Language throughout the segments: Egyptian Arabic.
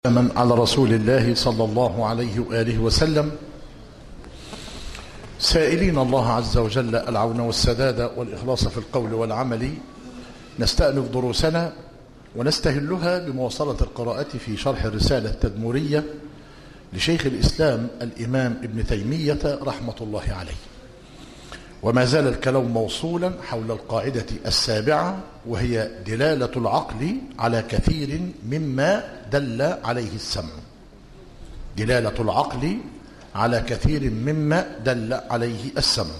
من على رسول الله صلى الله عليه وآله وسلم سائلين الله عز وجل العون والسداد والإخلاص في القول والعمل نستأنف دروسنا ونستهلها بمواصلة القراءة في شرح الرسالة التدمرية لشيخ الإسلام الإمام ابن تيمية رحمة الله عليه وما زال الكلام موصولا حول القاعدة السابعة وهي دلالة العقل على كثير مما دل عليه السمع دلالة العقل على كثير مما دل عليه السمع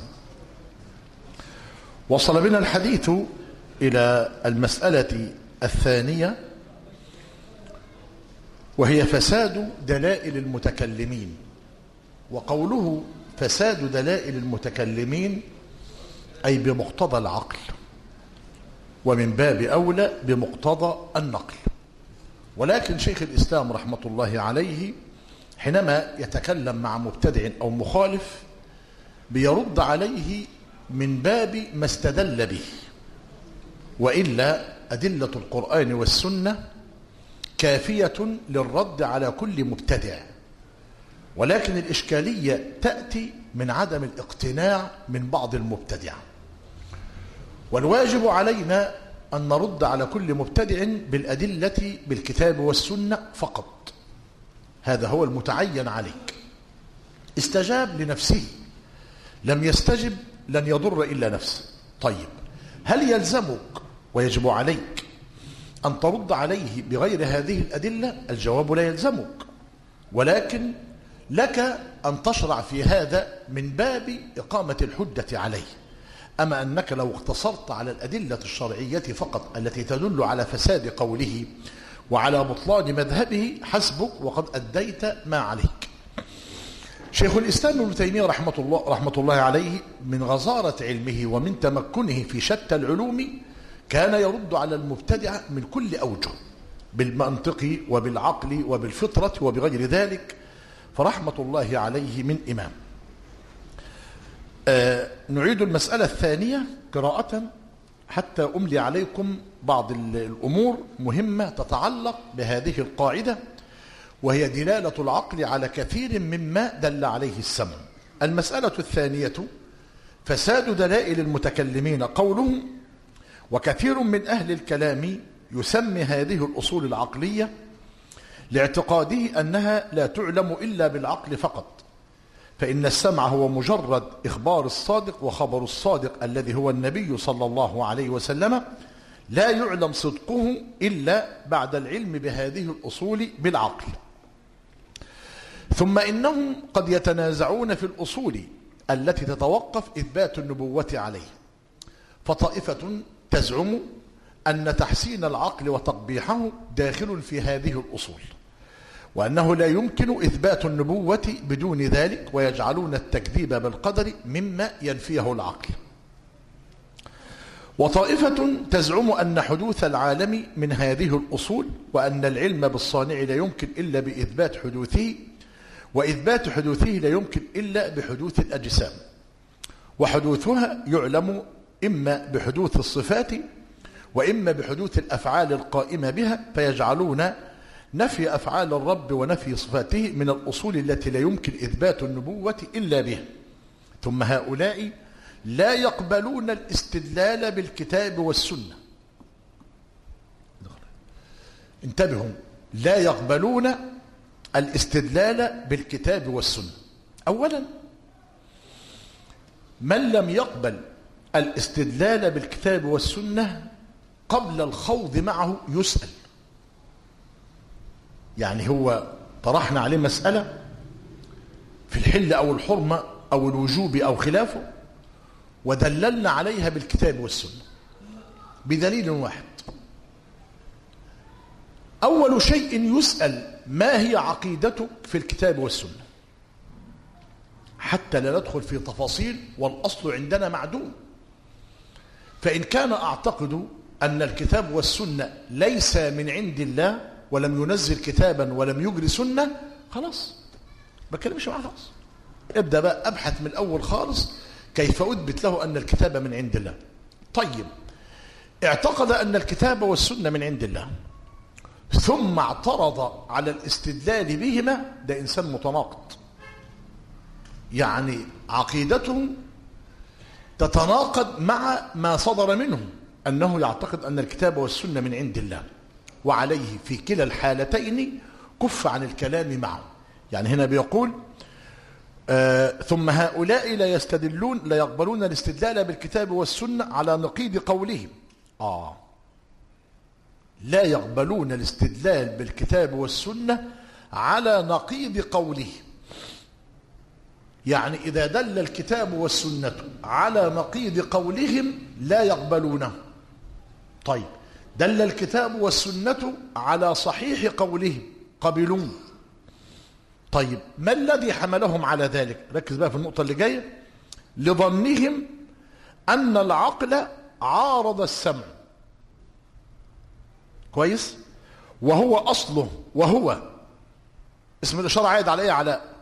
وصل بنا الحديث إلى المسألة الثانية وهي فساد دلائل المتكلمين وقوله فساد دلائل المتكلمين أي بمقتضى العقل ومن باب أولى بمقتضى النقل ولكن شيخ الإسلام رحمة الله عليه حينما يتكلم مع مبتدع أو مخالف بيرد عليه من باب ما استدل به وإلا أدلة القرآن والسنة كافية للرد على كل مبتدع ولكن الإشكالية تأتي من عدم الاقتناع من بعض المبتدع والواجب علينا أن نرد على كل مبتدع بالأدلة بالكتاب والسنة فقط هذا هو المتعين عليك استجاب لنفسه لم يستجب لن يضر إلا نفسه طيب هل يلزمك ويجب عليك أن ترد عليه بغير هذه الأدلة الجواب لا يلزمك ولكن لك أن تشرع في هذا من باب إقامة الحجة عليه أما أنك لو اقتصرت على الأدلة الشرعية فقط التي تدل على فساد قوله وعلى بطلان مذهبه حسبك وقد أديت ما عليك شيخ الإسلام ابن تيمية رحمة الله, رحمة الله عليه من غزارة علمه ومن تمكنه في شتى العلوم كان يرد على المبتدع من كل أوجه بالمنطق وبالعقل وبالفطرة وبغير ذلك فرحمة الله عليه من إمام آه نعيد المسألة الثانية قراءة حتى أملي عليكم بعض الأمور مهمة تتعلق بهذه القاعدة وهي دلالة العقل على كثير مما دل عليه السمع المسألة الثانية فساد دلائل المتكلمين قولهم وكثير من أهل الكلام يسمي هذه الأصول العقلية لاعتقاده أنها لا تعلم إلا بالعقل فقط فإن السمع هو مجرد إخبار الصادق وخبر الصادق الذي هو النبي صلى الله عليه وسلم لا يعلم صدقه إلا بعد العلم بهذه الأصول بالعقل ثم إنهم قد يتنازعون في الأصول التي تتوقف إثبات النبوة عليه فطائفة تزعم أن تحسين العقل وتقبيحه داخل في هذه الأصول وأنه لا يمكن إثبات النبوة بدون ذلك ويجعلون التكذيب بالقدر مما ينفيه العقل وطائفة تزعم أن حدوث العالم من هذه الأصول وأن العلم بالصانع لا يمكن إلا بإثبات حدوثه وإثبات حدوثه لا يمكن إلا بحدوث الأجسام وحدوثها يعلم إما بحدوث الصفات وإما بحدوث الأفعال القائمة بها فيجعلون نفي أفعال الرب ونفي صفاته من الأصول التي لا يمكن إثبات النبوة إلا بها ثم هؤلاء لا يقبلون الاستدلال بالكتاب والسنة انتبهوا لا يقبلون الاستدلال بالكتاب والسنة أولا من لم يقبل الاستدلال بالكتاب والسنة قبل الخوض معه يسأل يعني هو طرحنا عليه مسألة في الحل أو الحرمة أو الوجوب أو خلافه ودللنا عليها بالكتاب والسنة بدليل واحد أول شيء يسأل ما هي عقيدتك في الكتاب والسنة حتى لا ندخل في تفاصيل والأصل عندنا معدوم فإن كان أعتقد أن الكتاب والسنة ليس من عند الله ولم ينزل كتابا ولم يجري سنة خلاص بكلمش معاه خالص ابدأ بقى أبحث من الأول خالص كيف أثبت له أن الكتاب من عند الله طيب اعتقد أن الكتاب والسنة من عند الله ثم اعترض على الاستدلال بهما ده إنسان متناقض يعني عقيدته تتناقض مع ما صدر منه أنه يعتقد أن الكتاب والسنة من عند الله وعليه في كلا الحالتين كف عن الكلام معه يعني هنا بيقول آه ثم هؤلاء لا يستدلون لا يقبلون الاستدلال بالكتاب والسنة على نقيض قولهم آه لا يقبلون الاستدلال بالكتاب والسنة على نقيض قوله يعني إذا دل الكتاب والسنة على نقيض قولهم لا يقبلونه طيب دل الكتاب والسنة على صحيح قولهم قبلون طيب ما الذي حملهم على ذلك ركز بقى في النقطة اللي جاية لظنهم أن العقل عارض السمع كويس وهو أصله وهو اسم الإشارة عائد على إيه علاء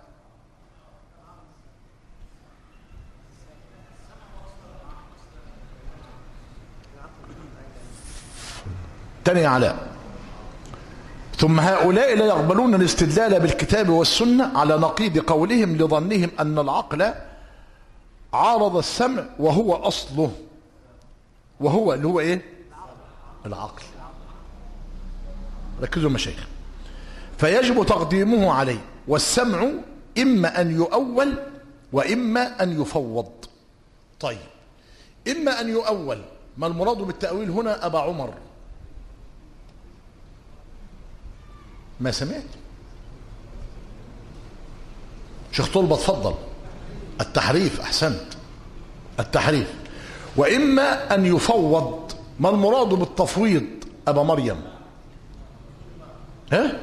تاني علاء ثم هؤلاء لا يقبلون الاستدلال بالكتاب والسنة على نقيض قولهم لظنهم أن العقل عارض السمع وهو أصله وهو اللي هو إيه العقل ركزوا مشايخ فيجب تقديمه عليه والسمع إما أن يؤول وإما أن يفوض طيب إما أن يؤول ما المراد بالتأويل هنا أبا عمر ما سمعت شيخ طلبة اتفضل التحريف أحسنت التحريف وإما أن يفوض ما المراد بالتفويض أبا مريم ها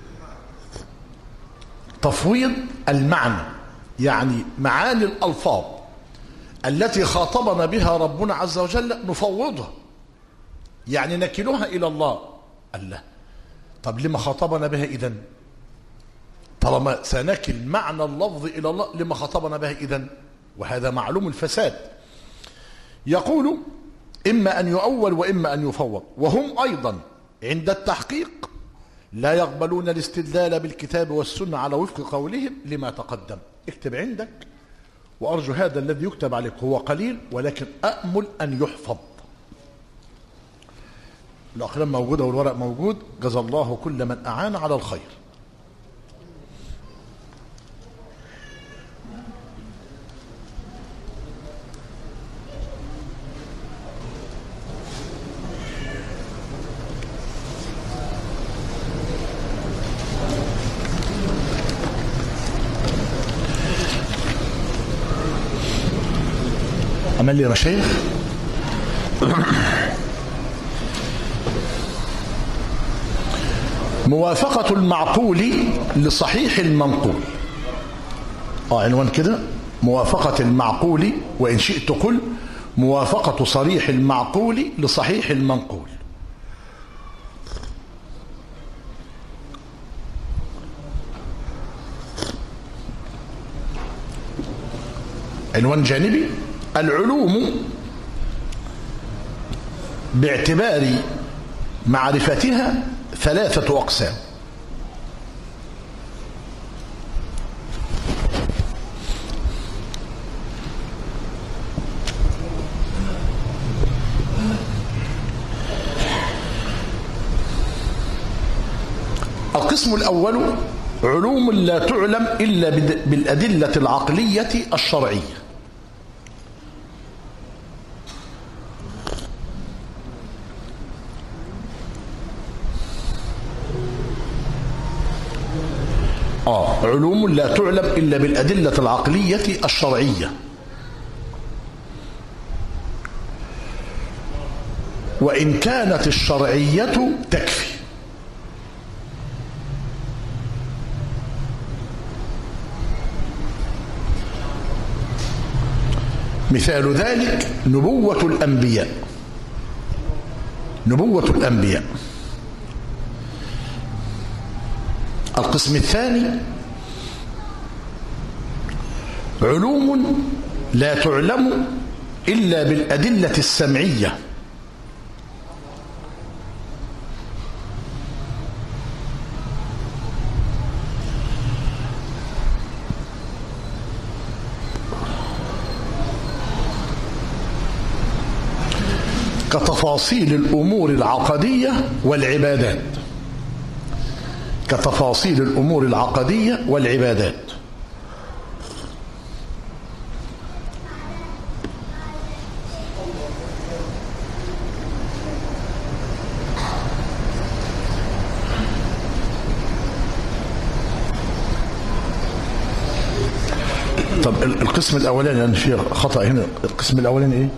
تفويض المعنى يعني معاني الألفاظ التي خاطبنا بها ربنا عز وجل نفوضها يعني نكلها إلى الله الله طب لما خاطبنا بها إذن طالما سنكل معنى اللفظ إلى الله لما خاطبنا بها إذن وهذا معلوم الفساد يقول إما أن يؤول وإما أن يفوض وهم أيضا عند التحقيق لا يقبلون الاستدلال بالكتاب والسنة على وفق قولهم لما تقدم اكتب عندك وأرجو هذا الذي يكتب عليك هو قليل ولكن أأمل أن يحفظ الأقلام موجودة والورق موجود جزا الله كل من أعان على الخير عمل لي مشايخ موافقة المعقول لصحيح المنقول اه عنوان كده موافقة المعقول وإن شئت قل موافقة صريح المعقول لصحيح المنقول عنوان جانبي العلوم باعتبار معرفتها ثلاثة أقسام القسم الأول علوم لا تعلم إلا بالأدلة العقلية الشرعية آه علوم لا تعلم إلا بالأدلة العقلية الشرعية وإن كانت الشرعية تكفي مثال ذلك نبوة الأنبياء نبوة الأنبياء القسم الثاني علوم لا تعلم إلا بالأدلة السمعية كتفاصيل الأمور العقدية والعبادات كتفاصيل الأمور العقدية والعبادات طب ال- القسم الأولاني لأن في خطأ هنا القسم الأولاني إيه؟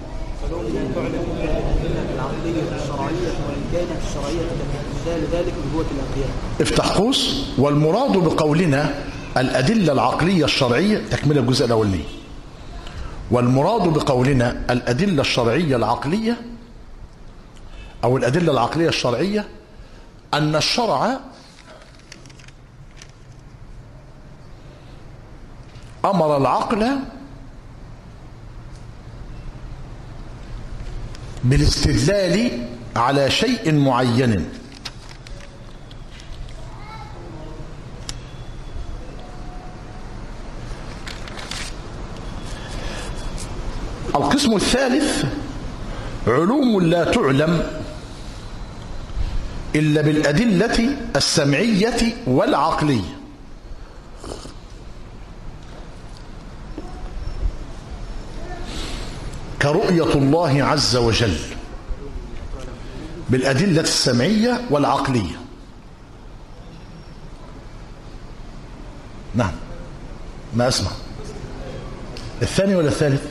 العقلية الشرعية وإن كانت الشرعية كمثال ذلك نبوة الأنبياء افتح قوس والمراد بقولنا الأدلة العقلية الشرعية تكملة الجزء الأولاني والمراد بقولنا الأدلة الشرعية العقلية أو الأدلة العقلية الشرعية أن الشرع أمر العقل بالاستدلال على شيء معين القسم الثالث علوم لا تعلم إلا بالأدلة السمعية والعقلية كرؤية الله عز وجل بالأدلة السمعية والعقلية نعم ما أسمع الثاني ولا الثالث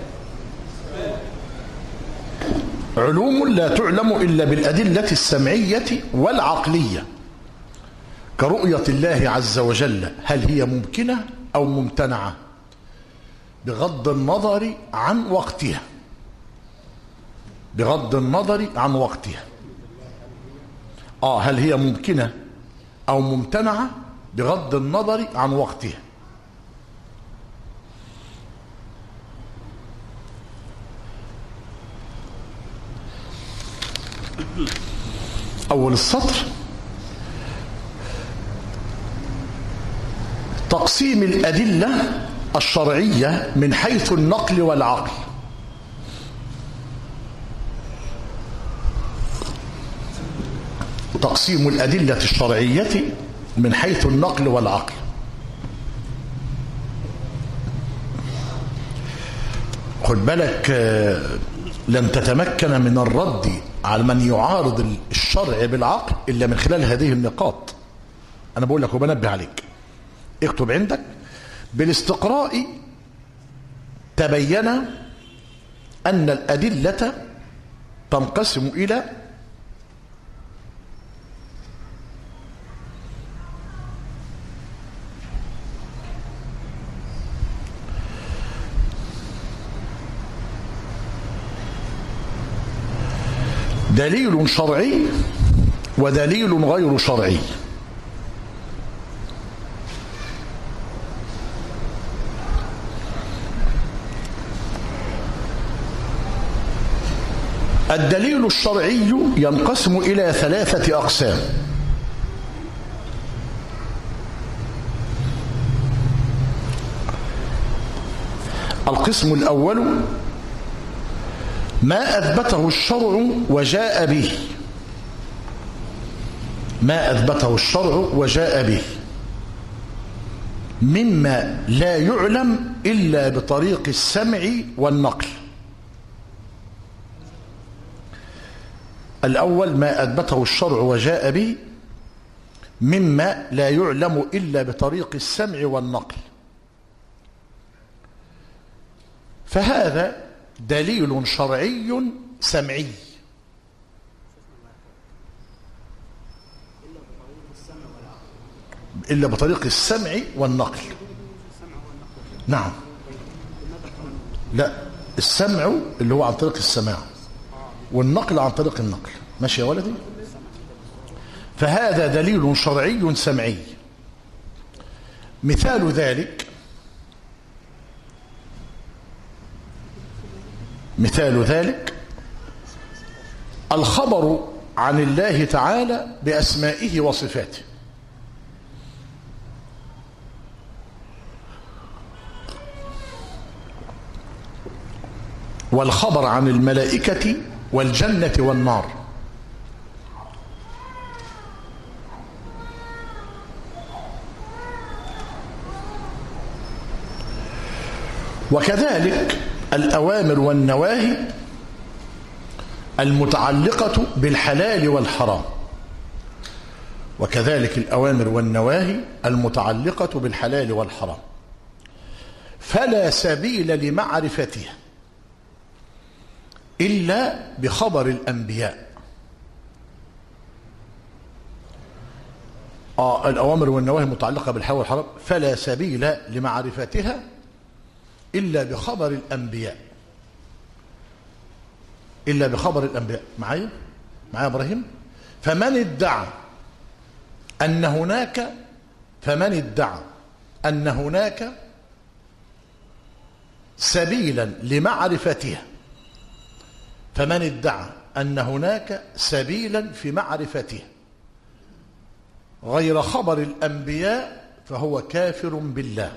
علوم لا تعلم إلا بالأدلة السمعية والعقلية كرؤية الله عز وجل هل هي ممكنة أو ممتنعة بغض النظر عن وقتها بغض النظر عن وقتها آه هل هي ممكنة أو ممتنعة بغض النظر عن وقتها أول السطر تقسيم الأدلة الشرعية من حيث النقل والعقل تقسيم الأدلة الشرعية من حيث النقل والعقل خد بالك آه، لن تتمكن من الرد على من يعارض الشرع بالعقل إلا من خلال هذه النقاط أنا بقول لك وبنبه عليك اكتب عندك بالاستقراء تبين أن الأدلة تنقسم إلى دليل شرعي ودليل غير شرعي الدليل الشرعي ينقسم إلى ثلاثة أقسام القسم الأول ما أثبته الشرع وجاء به ما أثبته الشرع وجاء به مما لا يعلم إلا بطريق السمع والنقل الأول ما أثبته الشرع وجاء به مما لا يعلم إلا بطريق السمع والنقل فهذا دليل شرعي سمعي إلا بطريق السمع والنقل نعم لا السمع اللي هو عن طريق السماع والنقل عن طريق النقل ماشي يا ولدي فهذا دليل شرعي سمعي مثال ذلك مثال ذلك الخبر عن الله تعالى بأسمائه وصفاته والخبر عن الملائكة والجنة والنار وكذلك الأوامر والنواهي المتعلقة بالحلال والحرام وكذلك الأوامر والنواهي المتعلقة بالحلال والحرام فلا سبيل لمعرفتها إلا بخبر الأنبياء آه الأوامر والنواهي المتعلقة بالحلال والحرام فلا سبيل لمعرفتها إلا بخبر الأنبياء إلا بخبر الأنبياء معايا معايا إبراهيم فمن ادعى أن هناك فمن ادعى أن هناك سبيلا لمعرفتها فمن ادعى أن هناك سبيلا في معرفتها غير خبر الأنبياء فهو كافر بالله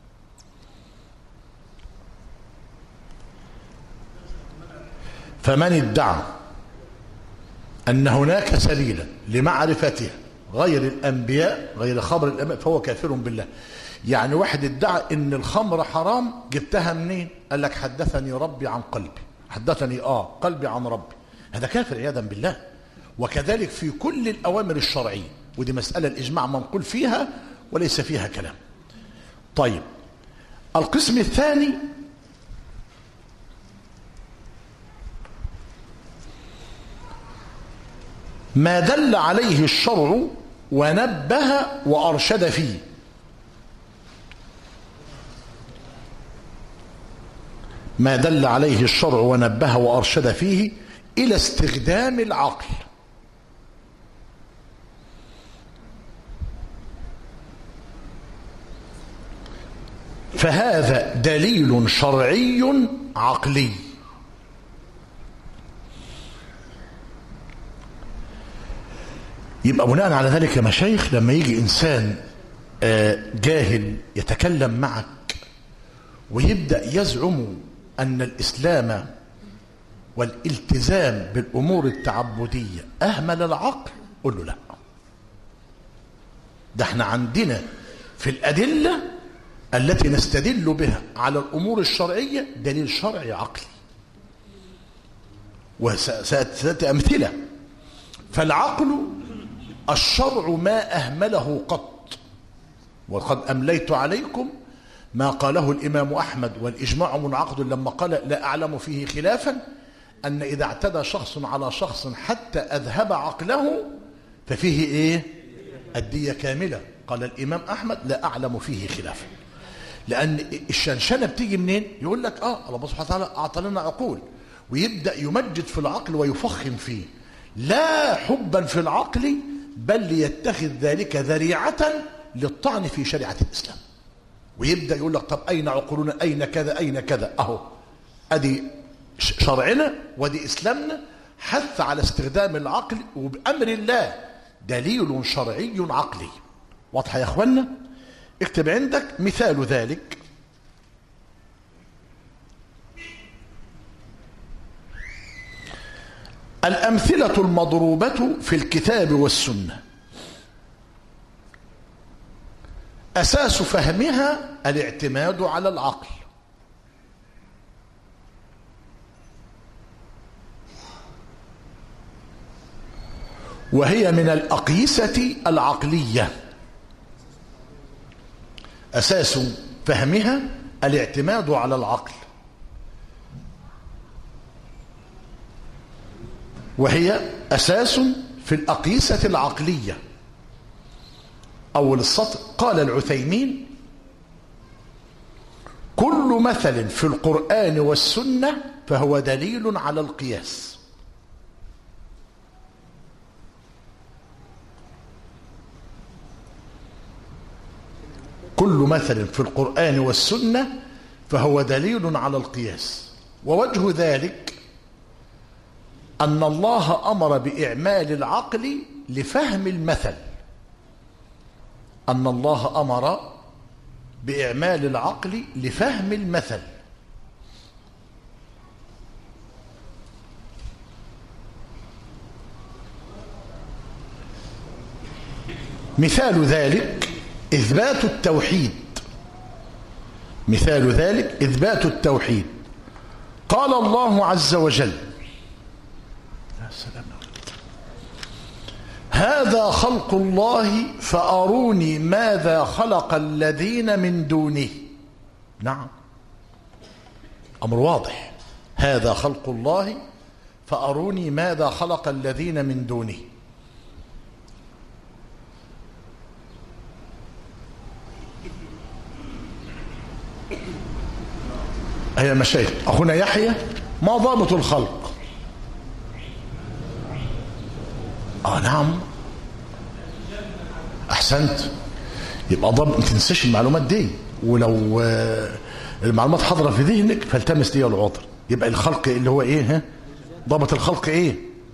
فمن ادعى أن هناك سبيلا لمعرفتها غير الأنبياء غير خبر الأنبياء فهو كافر بالله يعني واحد ادعى ان الخمر حرام جبتها منين قال لك حدثني ربي عن قلبي حدثني اه قلبي عن ربي هذا كافر عياذا بالله وكذلك في كل الأوامر الشرعية ودي مسألة الإجماع منقول فيها وليس فيها كلام طيب القسم الثاني ما دل عليه الشرع ونبه وأرشد فيه ما دل عليه الشرع ونبه وأرشد فيه إلى استخدام العقل فهذا دليل شرعي عقلي يبقى بناء على ذلك يا مشايخ لما يجي إنسان جاهل يتكلم معك ويبدأ يزعم أن الإسلام والالتزام بالأمور التعبدية أهمل العقل قل له لا ده احنا عندنا في الأدلة التي نستدل بها على الأمور الشرعية دليل شرعي عقلي وسأتي أمثلة فالعقل الشرع ما أهمله قط وقد أمليت عليكم ما قاله الإمام أحمد والإجماع منعقد لما قال لا أعلم فيه خلافا أن إذا اعتدى شخص على شخص حتى أذهب عقله ففيه إيه الدية كاملة قال الإمام أحمد لا أعلم فيه خلافا لأن الشنشنة بتيجي منين يقول لك آه الله سبحانه وتعالى أعطى لنا عقول ويبدأ يمجد في العقل ويفخم فيه لا حبا في العقل بل ليتخذ ذلك ذريعة للطعن في شريعة الإسلام ويبدأ يقول لك طب أين عقولنا أين كذا أين كذا أهو أدي شرعنا ودي إسلامنا حث على استخدام العقل وبأمر الله دليل شرعي عقلي واضحة يا أخوانا اكتب عندك مثال ذلك الأمثلة المضروبة في الكتاب والسنة أساس فهمها الاعتماد على العقل وهي من الأقيسة العقلية أساس فهمها الاعتماد على العقل وهي أساس في الأقيسة العقلية أول السطر قال العثيمين كل مثل في القرآن والسنة فهو دليل على القياس كل مثل في القرآن والسنة فهو دليل على القياس ووجه ذلك أن الله أمر بإعمال العقل لفهم المثل أن الله أمر بإعمال العقل لفهم المثل مثال ذلك إثبات التوحيد مثال ذلك إثبات التوحيد قال الله عز وجل يا سلام هذا خلق الله فأروني ماذا خلق الذين من دونه نعم أمر واضح هذا خلق الله فأروني ماذا خلق الذين من دونه هيا مشايخ أخونا يحيى ما ضابط الخلق آه نعم أحسنت يبقى ضابط ما تنساش المعلومات دي ولو آه، المعلومات حاضرة في ذهنك فالتمس لي العذر يبقى الخلق اللي هو ايه ها ضابط الخلق ايه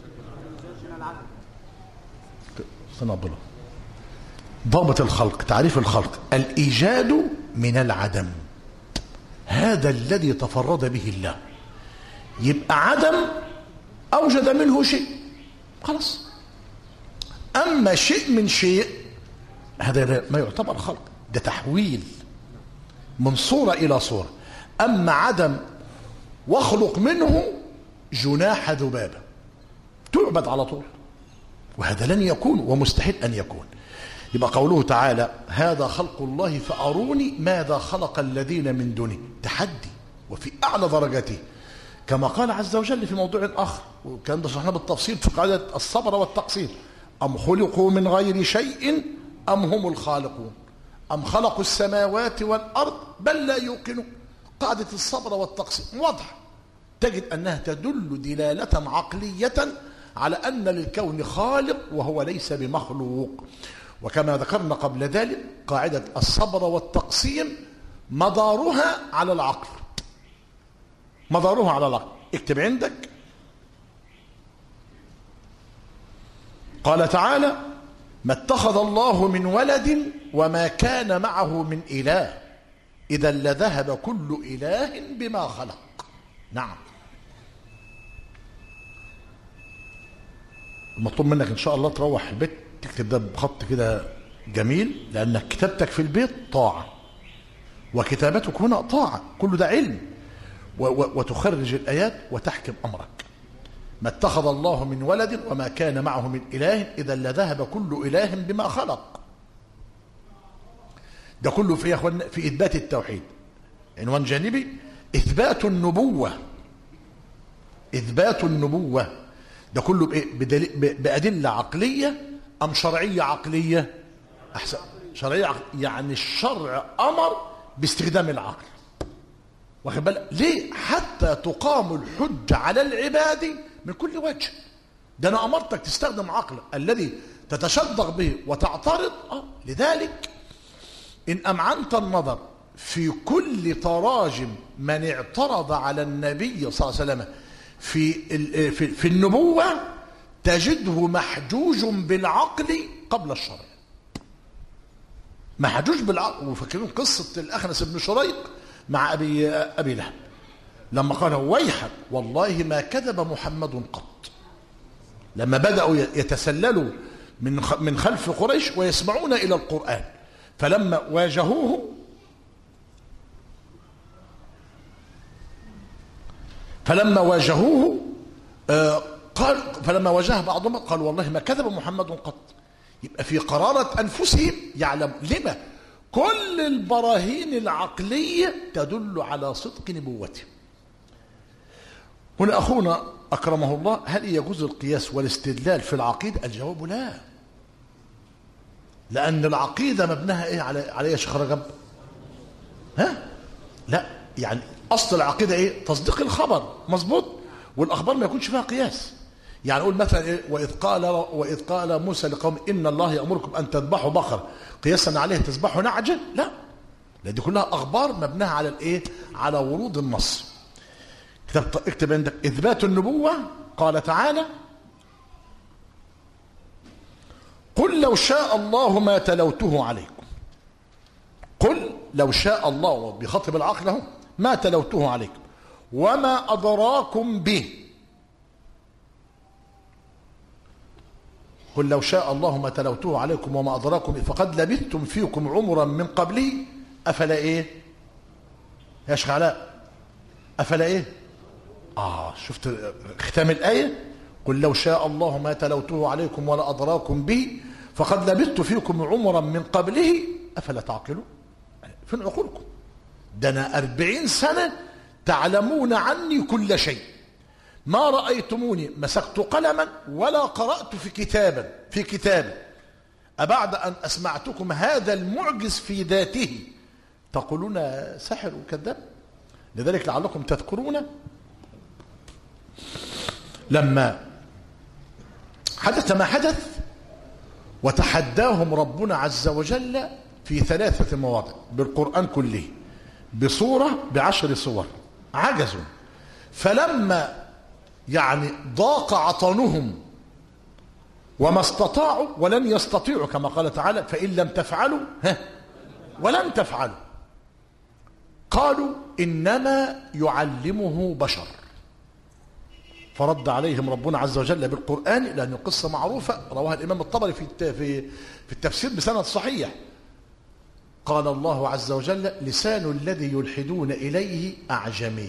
استنى عبد الله ضابط الخلق تعريف الخلق الإيجاد من العدم هذا الذي تفرد به الله يبقى عدم أوجد منه شيء خلاص أما شيء من شيء هذا ما يعتبر خلق ده تحويل من صورة إلى صورة أما عدم واخلق منه جناح ذبابة تعبد على طول وهذا لن يكون ومستحيل أن يكون يبقى قوله تعالى هذا خلق الله فأروني ماذا خلق الذين من دونه تحدي وفي أعلى درجته كما قال عز وجل في موضوع آخر وكان ده شرحنا بالتفصيل في قاعدة الصبر والتقصير أم خلقوا من غير شيء أم هم الخالقون أم خلقوا السماوات والأرض بل لا يوقنون قاعدة الصبر والتقصير واضحة تجد أنها تدل دلالة عقلية على أن للكون خالق وهو ليس بمخلوق وكما ذكرنا قبل ذلك قاعدة الصبر والتقسيم مدارها على العقل مدارها على العقل اكتب عندك قال تعالى ما اتخذ الله من ولد وما كان معه من إله إذا لذهب كل إله بما خلق نعم المطلوب منك إن شاء الله تروح البيت تكتب ده بخط كده جميل لأنك كتابتك في البيت طاعة وكتابتك هنا طاعة كل ده علم و- و- وتخرج الآيات وتحكم أمرك ما اتخذ الله من ولد وما كان معه من إله إذا لذهب كل إله بما خلق ده كله في يا أخوان في إثبات التوحيد عنوان جانبي إثبات النبوة إثبات النبوة ده كله بإيه؟ بدليل- ب- بأدلة عقلية أم شرعية عقلية أحسن شرعية عقل يعني الشرع أمر باستخدام العقل واخد بالك ليه حتى تقام الحجة على العباد من كل وجه ده أنا أمرتك تستخدم عقلك الذي تتشدق به وتعترض آه لذلك إن أمعنت النظر في كل تراجم من اعترض على النبي صلى الله عليه وسلم في ال- في, في النبوة تجده محجوج بالعقل قبل الشرع محجوج بالعقل وفاكرين قصة الأخنس بن شريق مع أبي أبي لهب لما قال ويحك والله ما كذب محمد قط لما بدأوا يتسللوا من خ- من خلف قريش ويسمعون إلى القرآن فلما واجهوه فلما واجهوه آه، قال فلما واجه بعضهم قال والله ما كذب محمد قط يبقى في قرارة أنفسهم يعلم لما كل البراهين العقلية تدل على صدق نبوته هنا أخونا أكرمه الله هل يجوز القياس والاستدلال في العقيدة الجواب لا لأن العقيدة مبناها إيه على على إيه يا شيخ رجب ها لا يعني أصل العقيدة إيه تصديق الخبر مظبوط والأخبار ما يكونش فيها قياس يعني أقول مثلا إيه وإذ قال وإذ قال موسى لقوم إن الله يأمركم أن تذبحوا بقر قياسا عليه تذبحوا نعجة لا لأن دي كلها أخبار مبناها على الإيه على ورود النص اكتب اكتب عندك إثبات النبوة قال تعالى قل لو شاء الله ما تلوته عليكم قل لو شاء الله بخاطب العقل اهو ما تلوته عليكم وما أدراكم به قل لو شاء الله ما تلوته عليكم وما أدراكم فقد لبثتم فيكم عمرا من قبله أفلا إيه يا شيخ علاء أفلا إيه آه شفت ختام الآية قل لو شاء الله ما تلوته عليكم ولا أدراكم به فقد لبثت فيكم عمرا من قبله أفلا تعقلون فين عقولكم ده أنا أربعين سنة تعلمون عني كل شيء ما رأيتموني مسكت قلما ولا قرأت في كتابا في كتاب أبعد أن أسمعتكم هذا المعجز في ذاته تقولون ساحر وكذاب لذلك لعلكم تذكرون لما حدث ما حدث وتحداهم ربنا عز وجل في ثلاثة مواضع بالقرآن كله بصورة بعشر صور عجزوا فلما يعني ضاق عطنهم وما استطاعوا ولن يستطيعوا كما قال تعالى فإن لم تفعلوا ها ولن تفعلوا قالوا إنما يعلمه بشر فرد عليهم ربنا عز وجل بالقرآن لأن قصة معروفة رواها الإمام الطبري في في في التفسير بسند صحيح قال الله عز وجل لسان الذي يلحدون إليه أعجمي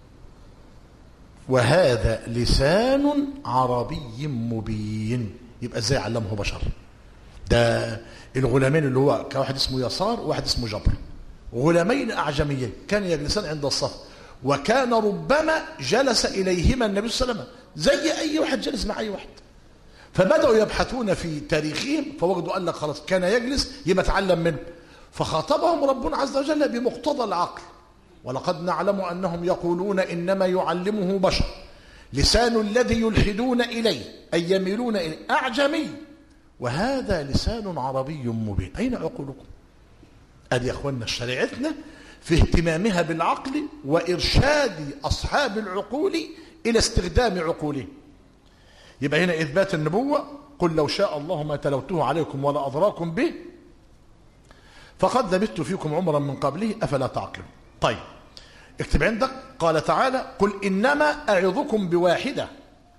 وهذا لسان عربي مبين يبقى ازاي علمه بشر ده الغلامين اللي هو كان واحد اسمه يسار وواحد اسمه جبر غلامين أعجميين كان يجلسان عند الصف وكان ربما جلس إليهما النبي صلى الله عليه وسلم زي أي واحد جلس مع أي واحد فبدأوا يبحثون في تاريخهم فوجدوا قال لك خلاص كان يجلس يبقى اتعلم منه فخاطبهم ربنا عز وجل بمقتضى العقل ولقد نعلم أنهم يقولون إنما يعلمه بشر لسان الذي يلحدون إليه أي يميلون إليه أعجمي وهذا لسان عربي مبين أين عقولكم أدي يا أخوانا شريعتنا في اهتمامها بالعقل وإرشاد أصحاب العقول إلى استخدام عقولهم يبقى هنا إثبات النبوة قل لو شاء الله ما تلوته عليكم ولا أضراكم به فقد لبثت فيكم عمرا من قبله أفلا تعقلون طيب اكتب عندك قال تعالى قل إنما أعظكم بواحدة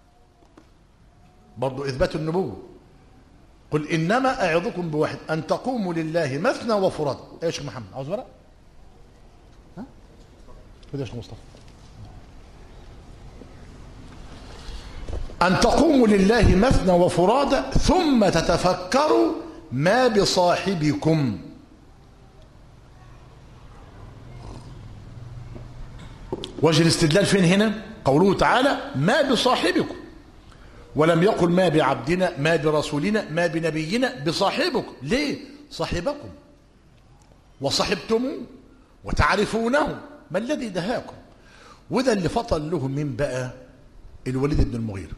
برضو إثبات النبوة قل إنما أعظكم بواحد أن تقوموا لله مثنى وفراد إيش محمد عاوز ورق ها خذ يا مصطفى أن تقوموا لله مثنى وفرادى ثم تتفكروا ما بصاحبكم وجه الاستدلال فين هنا قوله تعالى ما بصاحبكم ولم يقل ما بعبدنا ما برسولنا ما بنبينا بصاحبكم ليه صاحبكم وصحبتموه وتعرفونه ما الذي دهاكم وده اللي فطن له من بقى الوليد بن المغيرة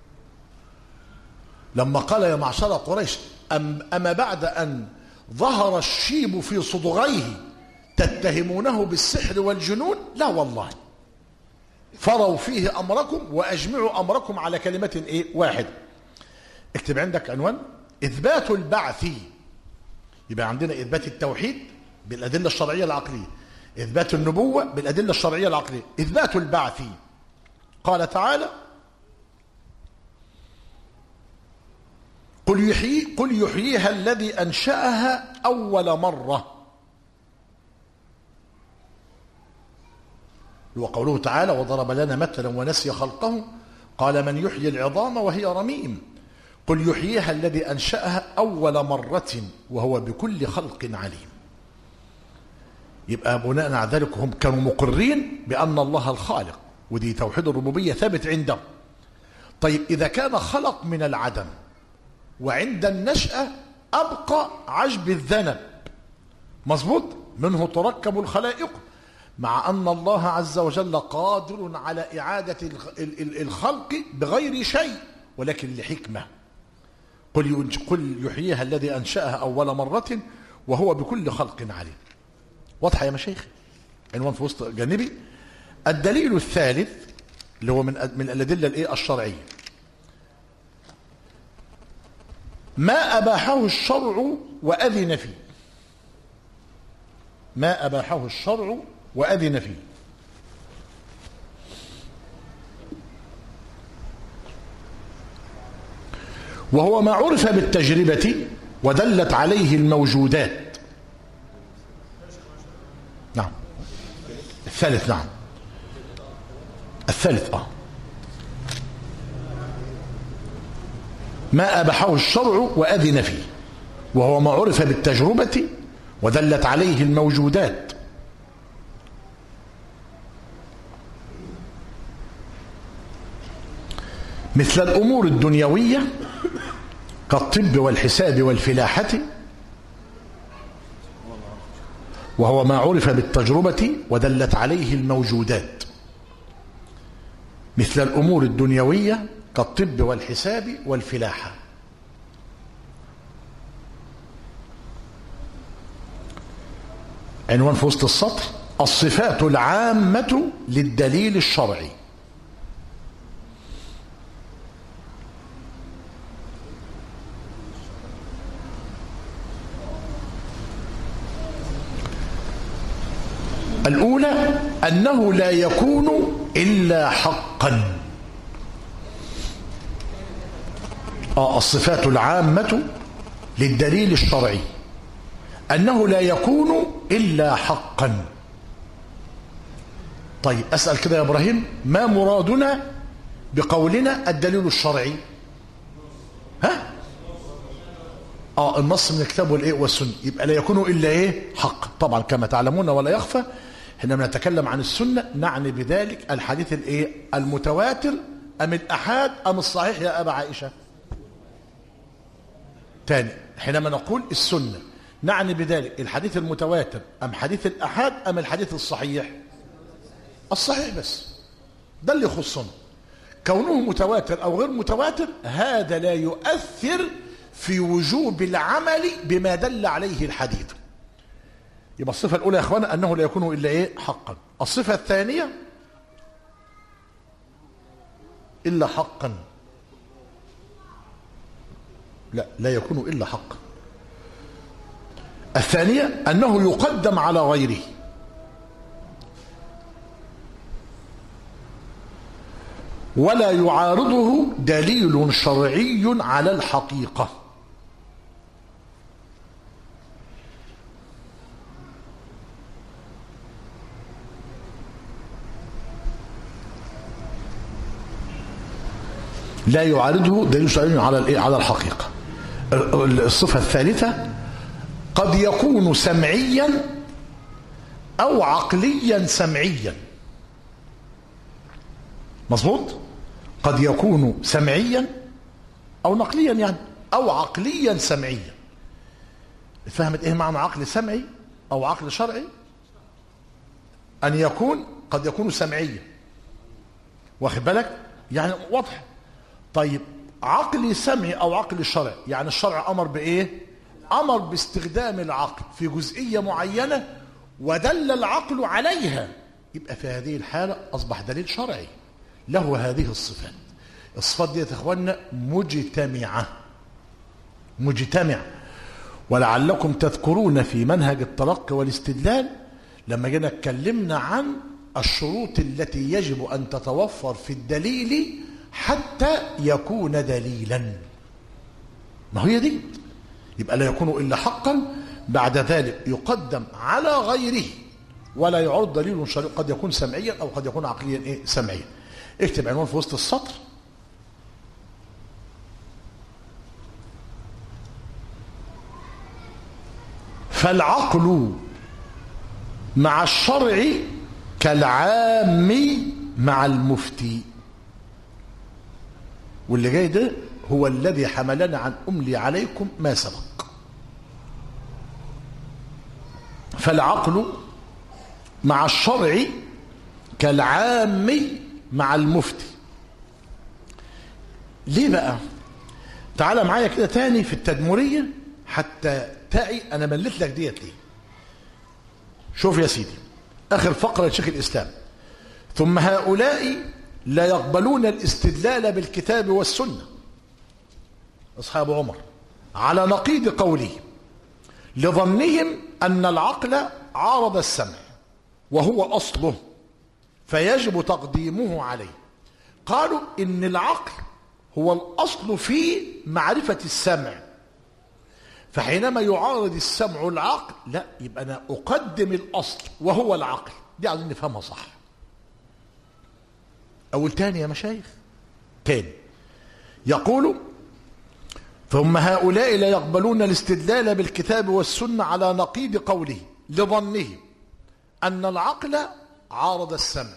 لما قال يا معشر قريش أم أما بعد أن ظهر الشيب في صدغيه تتهمونه بالسحر والجنون لا والله فروا فيه أمركم وأجمعوا أمركم على كلمة إيه؟ واحد اكتب عندك عنوان إثبات البعث يبقى عندنا إثبات التوحيد بالأدلة الشرعية العقلية إثبات النبوة بالأدلة الشرعية العقلية إثبات البعث قال تعالى قل يحيي قل يحييها الذي أنشأها أول مرة وقوله تعالى وضرب لنا مثلا ونسي خلقه قال من يحيي العظام وهي رميم قل يحييها الذي أنشأها أول مرة وهو بكل خلق عليم يبقى بناء على ذلك هم كانوا مقرين بأن الله الخالق ودي توحيد الربوبية ثابت عندهم طيب إذا كان خلق من العدم وعند النشأة أبقى عجب الذنب مظبوط منه تركب الخلائق مع أن الله عز وجل قادر على إعادة الخلق بغير شيء ولكن لحكمة قل قل يحييها الذي أنشأها أول مرة وهو بكل خلق عليم واضحة يا مشايخ عنوان في وسط جانبي الدليل الثالث اللي هو من من الأدلة الإيه الشرعية ما أباحه الشرع وأذن فيه ما أباحه الشرع وأذن فيه وهو ما عرف بالتجربة ودلت عليه الموجودات نعم الثالث نعم الثالث اه ما أبحه الشرع وأذن فيه وهو ما عرف بالتجربة ودلت عليه الموجودات مثل الأمور الدنيوية كالطب والحساب والفلاحة وهو ما عرف بالتجربة ودلت عليه الموجودات مثل الأمور الدنيوية كالطب والحساب والفلاحة عنوان في وسط السطر الصفات العامة للدليل الشرعي الأولى أنه لا يكون إلا حقا آه الصفات العامة للدليل الشرعي أنه لا يكون إلا حقا طيب أسأل كده يا إبراهيم ما مرادنا بقولنا الدليل الشرعي ها اه النص من الكتاب والايه والسنه يبقى لا يكون الا ايه حق طبعا كما تعلمون ولا يخفى حينما نتكلم عن السنه نعني بذلك الحديث الايه المتواتر ام الاحاد ام الصحيح يا ابا عائشه تاني حينما نقول السنه نعني بذلك الحديث المتواتر ام حديث الاحاد ام الحديث الصحيح الصحيح بس ده اللي يخصنا كونه متواتر او غير متواتر هذا لا يؤثر في وجوب العمل بما دل عليه الحديث يبقى الصفة الأولى يا أخوانا أنه لا يكون إلا إيه حقا الصفة الثانية إلا حقا لا لا يكون إلا حقا الثانية أنه يقدم على غيره ولا يعارضه دليل شرعي على الحقيقه لا يعارضه دليل شرعي على الايه على الحقيقه الصفه الثالثه قد يكون سمعيا او عقليا سمعيا مظبوط قد يكون سمعيا او نقليا يعني او عقليا سمعيا فهمت ايه معنى عقل سمعي او عقل شرعي ان يكون قد يكون سمعيا واخد بالك يعني واضح طيب عقلي سمعي او عقل شرعي يعني الشرع امر بايه امر باستخدام العقل في جزئيه معينه ودل العقل عليها يبقى في هذه الحاله اصبح دليل شرعي له هذه الصفات الصفات دي يا اخواننا مجتمعه مجتمعه ولعلكم تذكرون في منهج التلقي والاستدلال لما جينا اتكلمنا عن الشروط التي يجب ان تتوفر في الدليل حتى يكون دليلا ما هي دي يبقى لا يكون الا حقا بعد ذلك يقدم على غيره ولا يعرض دليل شرعي قد يكون سمعيا او قد يكون عقليا ايه سمعيا اكتب عنوان في وسط السطر فالعقل مع الشرع كالعام مع المفتي واللي جاي ده هو الذي حملنا عن أملي عليكم ما سبق فالعقل مع الشرع كالعام مع المفتي ليه بقى تعال معايا كده تاني في التدمرية حتى تعي أنا مليت لك ديت ليه شوف يا سيدي آخر فقرة لشيخ الإسلام ثم هؤلاء لا يقبلون الاستدلال بالكتاب والسنة أصحاب عمر على نقيض قوله لظنهم أن العقل عارض السمع وهو أصله فيجب تقديمه عليه قالوا إن العقل هو الأصل في معرفة السمع فحينما يعارض السمع العقل لا يبقى أنا أقدم الأصل وهو العقل دي عايزين نفهمها صح أول تاني يا مشايخ تاني يقول ثم هؤلاء لا يقبلون الاستدلال بالكتاب والسنة على نقيض قوله لظنه أن العقل عارض السمع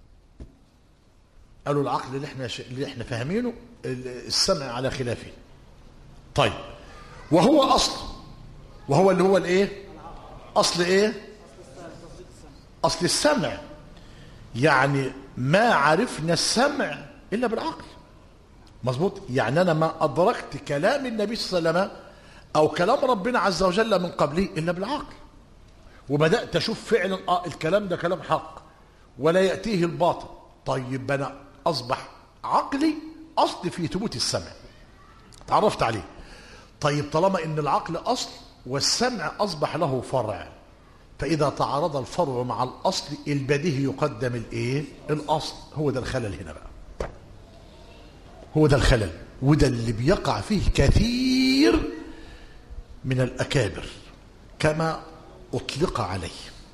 قالوا العقل اللي احنا اللي احنا فاهمينه السمع على خلافه طيب وهو اصل وهو اللي هو الايه اصل ايه اصل السمع يعني ما عرفنا السمع الا بالعقل مظبوط يعني انا ما ادركت كلام النبي صلى الله عليه وسلم او كلام ربنا عز وجل من قبله الا بالعقل وبدات اشوف فعلا اه الكلام ده كلام حق ولا ياتيه الباطل طيب انا اصبح عقلي اصل في ثبوت السمع تعرفت عليه طيب طالما ان العقل اصل والسمع اصبح له فرع فاذا تعارض الفرع مع الاصل البديهي يقدم الايه الاصل هو ده الخلل هنا بقى هو ده الخلل وده اللي بيقع فيه كثير من الاكابر كما اطلق عليه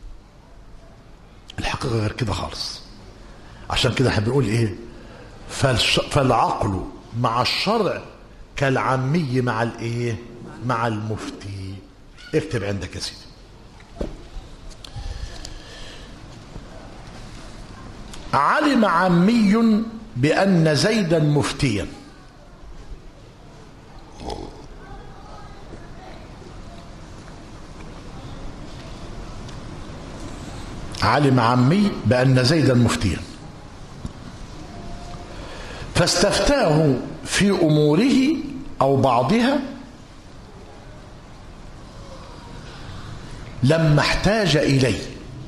الحقيقه غير كده خالص عشان كده احنا بنقول ايه فالش... فالعقل مع الشرع كالعمي مع الايه مع المفتي اكتب عندك يا سيدي علم عمي بأن زيدا مفتيا علم عمي بأن زيدا مفتيا فاستفتاه في اموره او بعضها لما احتاج اليه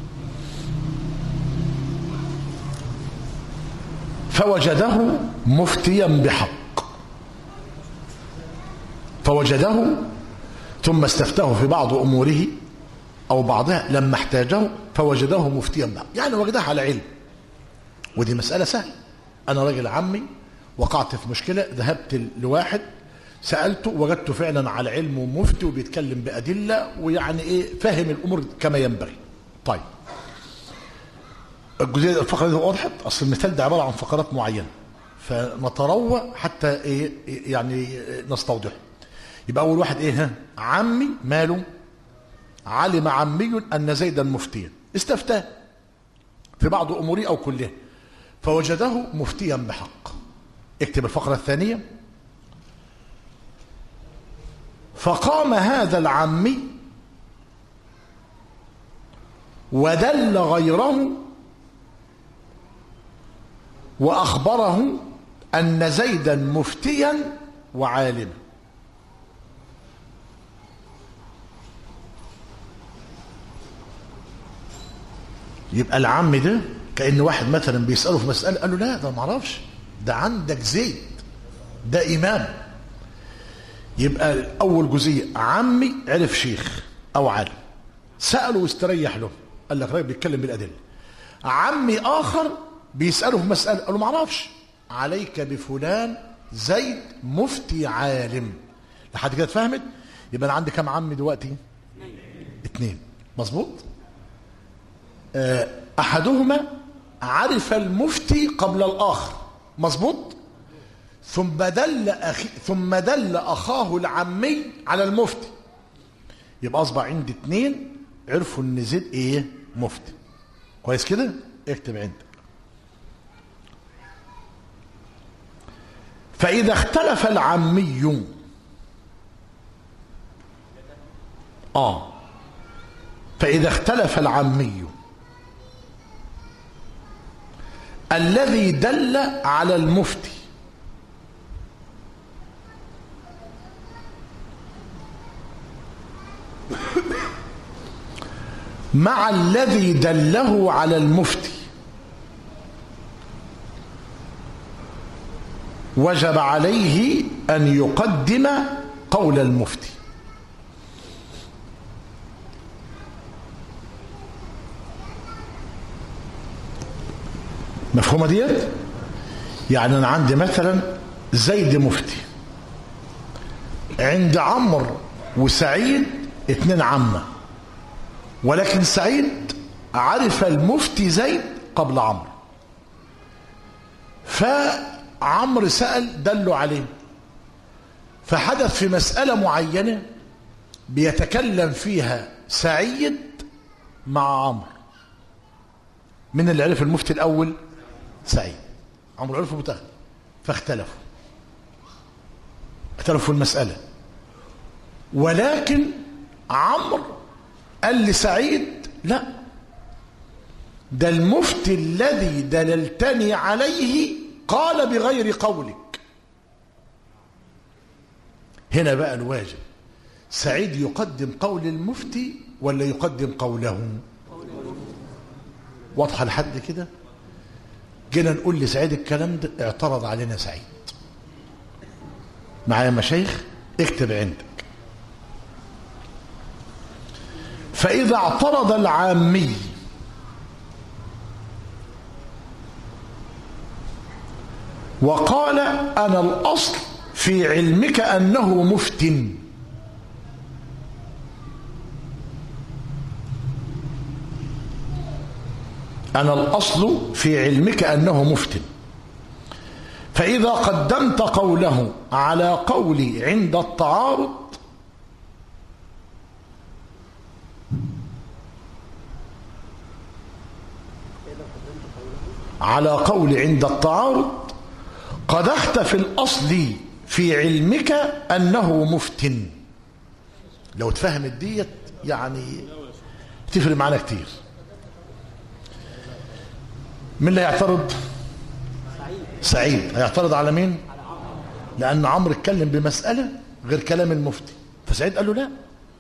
فوجده مفتيا بحق فوجده ثم استفتاه في بعض اموره او بعضها لما احتاجه فوجده مفتيا بحق يعني وجده على علم ودي مساله سهله انا راجل عمي وقعت في مشكلة ذهبت لواحد سألته وجدته فعلا على علم ومفتي وبيتكلم بأدلة ويعني إيه فاهم الأمور كما ينبغي طيب الجزئية الفقرة دي وضحت أصل المثال ده عبارة عن فقرات معينة فنتروى حتى إيه يعني نستوضحه يبقى أول واحد إيه ها عمي ماله علم عمي أن زيدا مفتيا استفتاه في بعض أموره أو كلها فوجده مفتيا بحق اكتب الفقرة الثانية فقام هذا العمي ودل غيره وأخبره أن زيدا مفتيا وعالما يبقى العم ده كأن واحد مثلا بيسأله في مسألة قال له لا ده ما اعرفش ده عندك زيد ده إمام يبقى أول جزئية عمي عرف شيخ أو عالم سأله واستريح له قال لك راجل بيتكلم بالأدلة عمي آخر بيسأله في مسألة قال له ما اعرفش عليك بفلان زيد مفتي عالم لحد كده اتفهمت يبقى انا عندي كام عم دلوقتي اثنين مظبوط احدهما عرف المفتي قبل الاخر مظبوط ثم دل أخي ثم دل اخاه العمي على المفتي يبقى اصبح عندي اثنين عرفوا ان زيد ايه مفتي كويس كده اكتب عندك فاذا اختلف العمي اه فاذا اختلف العمي الذي دل على المفتي مع الذي دله على المفتي وجب عليه ان يقدم قول المفتي مفهومه ديت يعني انا عندي مثلا زيد مفتي عند عمرو وسعيد اتنين عمه ولكن سعيد عرف المفتي زيد قبل عمرو فعمرو سأل دلوا عليه فحدث في مسألة معينة بيتكلم فيها سعيد مع عمرو من اللي عرف المفتي الأول سعيد عمرو عرفه متأخر فاختلفوا اختلفوا في المسألة ولكن عمرو قال لسعيد لا ده المفتي الذي دللتني عليه قال بغير قولك هنا بقى الواجب سعيد يقدم قول المفتي ولا يقدم قوله واضحه لحد كده جينا نقول لسعيد الكلام ده اعترض علينا سعيد معايا مشايخ اكتب عندك فإذا اعترض العامي وقال أنا الأصل في علمك أنه مفتن أنا الأصل في علمك أنه مفتن فإذا قدمت قوله على قولي عند التعارض على قول عند التعارض قدحت في الأصل في علمك أنه مفتن لو تفهمت ديت يعني تفرق معنا كتير مين اللي هيعترض سعيد هيعترض على مين لأن عمرو اتكلم بمسألة غير كلام المفتي فسعيد قال له لا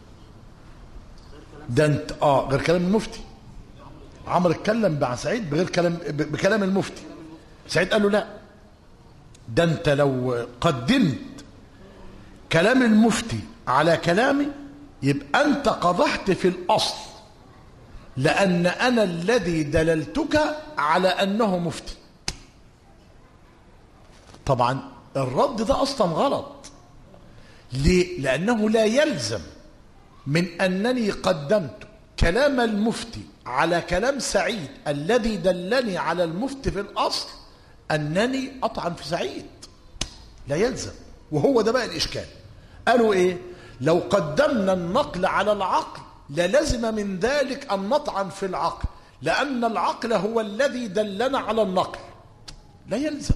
ده انت اه غير كلام المفتي عمرو اتكلم مع سعيد بغير كلام بكلام المفتي سعيد قال له لا ده انت لو قدمت كلام المفتي على كلامي يبقى انت قضحت في الاصل لان انا الذي دللتك على انه مفتي طبعا الرد ده اصلا غلط ليه لانه لا يلزم من انني قدمت كلام المفتي على كلام سعيد الذي دلني على المفتي في الاصل انني اطعن في سعيد لا يلزم وهو ده بقى الاشكال قالوا ايه لو قدمنا النقل على العقل للزم من ذلك ان نطعن في العقل لان العقل هو الذي دلنا على النقل لا يلزم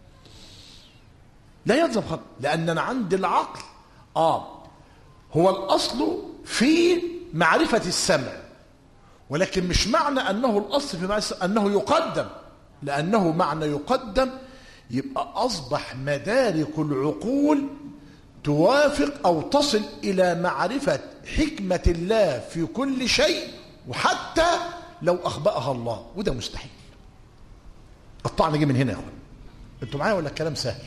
لا يلزم خالص لاننا عند العقل اه هو الاصل في معرفه السمع ولكن مش معنى انه الاصل في معرفه انه يقدم لانه معنى يقدم يبقى اصبح مدارك العقول توافق او تصل الى معرفه حكمه الله في كل شيء وحتى لو اخبأها الله وده مستحيل الطعن جه من هنا يا اخوان انتوا معايا ولا الكلام سهل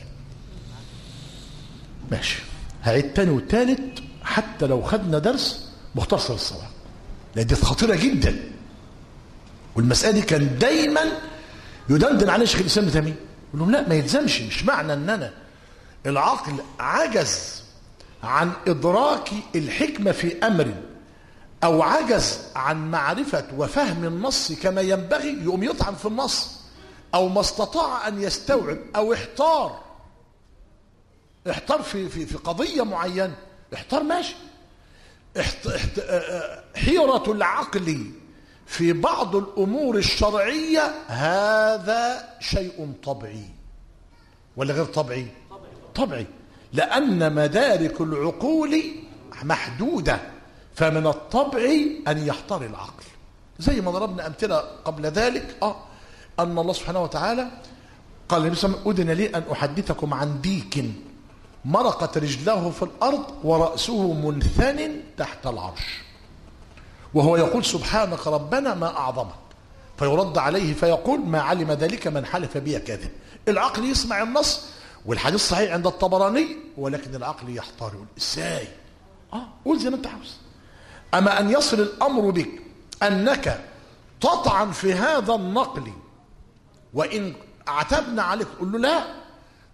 ماشي هعيد تاني والتالت حتى لو خدنا درس مختصر الصلاه لان دي خطيره جدا والمساله دي كان دايما يدندن عليه شيخ الاسلام ابن تيميه يقول لهم لا ما يلزمش مش معنى ان انا العقل عجز عن ادراك الحكمه في امر او عجز عن معرفه وفهم النص كما ينبغي يقوم يطعن في النص او ما استطاع ان يستوعب او احتار احتار في في في قضيه معينه احتار ماشي احت... احت... حيره العقل في بعض الامور الشرعيه هذا شيء طبيعي ولا غير طبيعي طبيعي لان مدارك العقول محدوده فمن الطبيعي ان يحتار العقل زي ما ضربنا امثله قبل ذلك اه ان الله سبحانه وتعالى قال النبي صلى الله عليه وسلم اذن لي ان احدثكم عن ديك مرقت رجله في الارض وراسه منثن تحت العرش وهو يقول سبحانك ربنا ما أعظمك فيرد عليه فيقول ما علم ذلك من حلف بي كاذب العقل يسمع النص والحديث صحيح عند الطبراني ولكن العقل يحتار يقول ازاي اه قول زي ما انت عاوز اما ان يصل الامر بك انك تطعن في هذا النقل وان عتبنا عليك قل له لا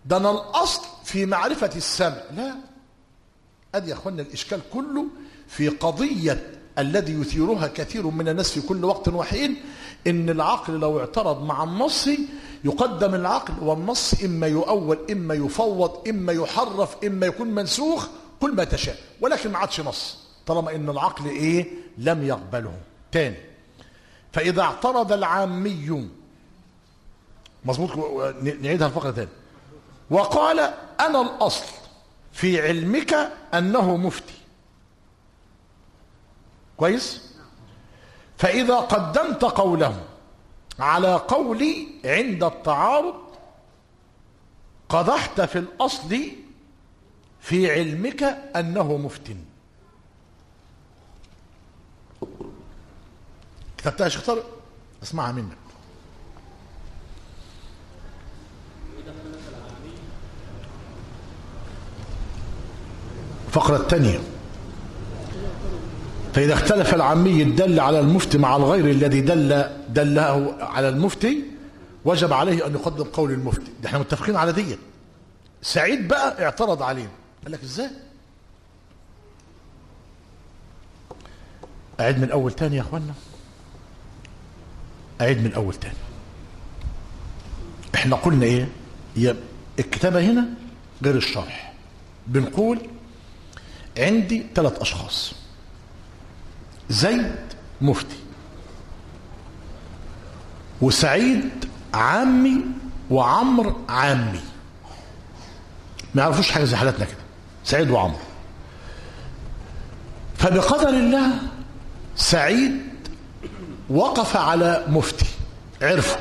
ده انا الاصل في معرفه السمع لا ادي يا اخوانا الاشكال كله في قضيه الذي يثيرها كثير من الناس في كل وقت وحين ان العقل لو اعترض مع النص يقدم العقل والنص اما يؤول اما يفوض اما يحرف اما يكون منسوخ كل ما تشاء ولكن ما عادش نص طالما ان العقل ايه لم يقبله تاني فاذا اعترض العامي مظبوط نعيدها الفقره تاني وقال انا الاصل في علمك انه مفتي كويس فاذا قدمت قوله على قولي عند التعارض قدحت في الاصل في علمك انه مفتن كتبتها يا شيخ طارق اسمعها منك الفقرة الثانية فإذا اختلف العامي الدل على المفتي مع الغير الذي دل دله على المفتي وجب عليه أن يقدم قول المفتي ده احنا متفقين على دي سعيد بقى اعترض عليه قال لك ازاي أعيد من الأول تاني يا أخوانا أعيد من الأول تاني احنا قلنا ايه هي الكتابة هنا غير الشرح بنقول عندي ثلاث أشخاص زيد مفتي وسعيد عامي وعمر عامي ما يعرفوش حاجة زي حالتنا كده سعيد وعمر فبقدر الله سعيد وقف على مفتي عرفه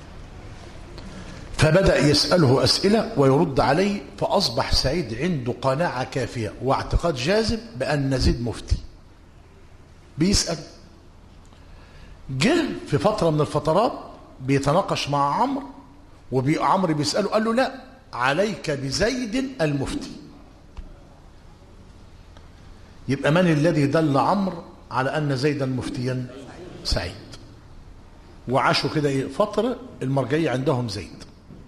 فبدأ يسأله أسئلة ويرد عليه فأصبح سعيد عنده قناعة كافية واعتقاد جازم بأن زيد مفتي بيسأل جه في فترة من الفترات بيتناقش مع عمرو وعمرو بيسأله قال له لا عليك بزيد المفتي يبقى من الذي دل عمرو على أن زيدا مفتيا سعيد وعاشوا كده ايه فترة المرجعية عندهم زيد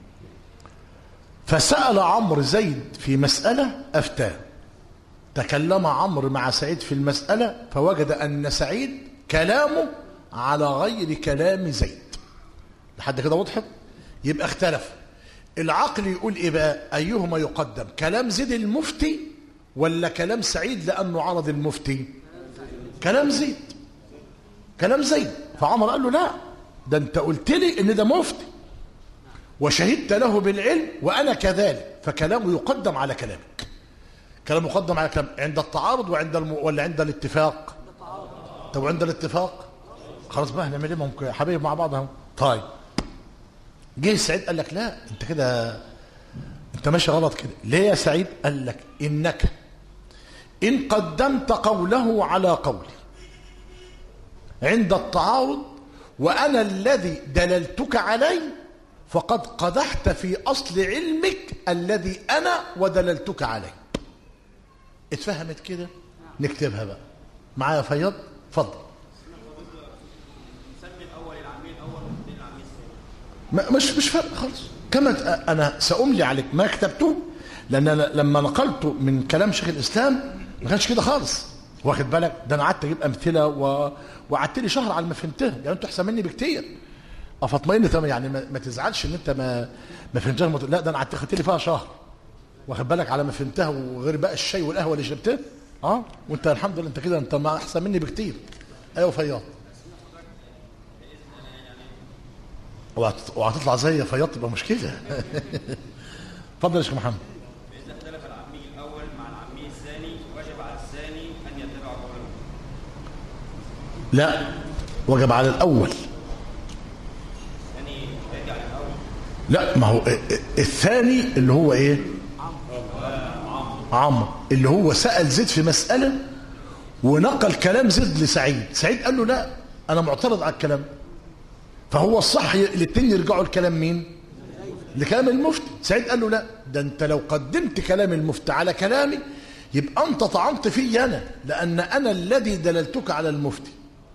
فسأل عمرو زيد في مسألة أفتاه تكلم عمرو مع سعيد في المسألة فوجد أن سعيد كلامه على غير كلام زيد لحد كده وضحت يبقى اختلف العقل يقول ايه بقى ايهما يقدم كلام زيد المفتي ولا كلام سعيد لانه عرض المفتي كلام زيد كلام زيد فعمر قال له لا ده انت قلت لي ان ده مفتي وشهدت له بالعلم وانا كذلك فكلامه يقدم على كلامك كلام مقدم على كلام عند التعارض وعند الم... ولا عند الاتفاق طب عند الاتفاق خلاص بقى هنعمل ايه ما هم حبايب مع بعض اهو طيب جه سعيد قال لك لا انت كده انت ماشي غلط كده ليه يا سعيد قال لك انك ان قدمت قوله على قولي عند التعارض وانا الذي دللتك عليه فقد قدحت في اصل علمك الذي انا ودللتك عليه اتفهمت كده نكتبها بقى معايا فياض اتفضل مش مش فرق خالص كما انا ساملي عليك ما كتبته لان أنا لما نقلته من كلام شيخ الاسلام ما كانش كده خالص واخد بالك ده انا قعدت اجيب امثله و... وقعدت لي شهر على ما فهمتها يعني انتوا احسن مني بكتير افاطمئن تمام يعني ما, ما تزعلش ان انت ما ما فهمتهاش مت... لا ده انا قعدت خدت لي فيها شهر واخد بالك على ما فهمتها وغير بقى الشاي والقهوه اللي شربتها اه وانت الحمد لله انت كده انت ما احسن مني بكتير ايوه فياض وهتطلع زي فياض تبقى مشكله اتفضل يا شيخ محمد إذا اختلف العمي الأول مع العمي الثاني وجب على الثاني أن يتبع قوله لا وجب على الاول يعني يرجع للأول لا ما هو الثاني اللي هو ايه عمرو اللي هو سأل زيد في مسألة ونقل كلام زيد لسعيد سعيد قال له لا انا معترض على الكلام فهو الصح الاثنين يرجعوا لكلام مين لكلام المفتي سعيد قال له لا ده انت لو قدمت كلام المفتي على كلامي يبقى انت طعنت في انا لان انا الذي دللتك على المفتي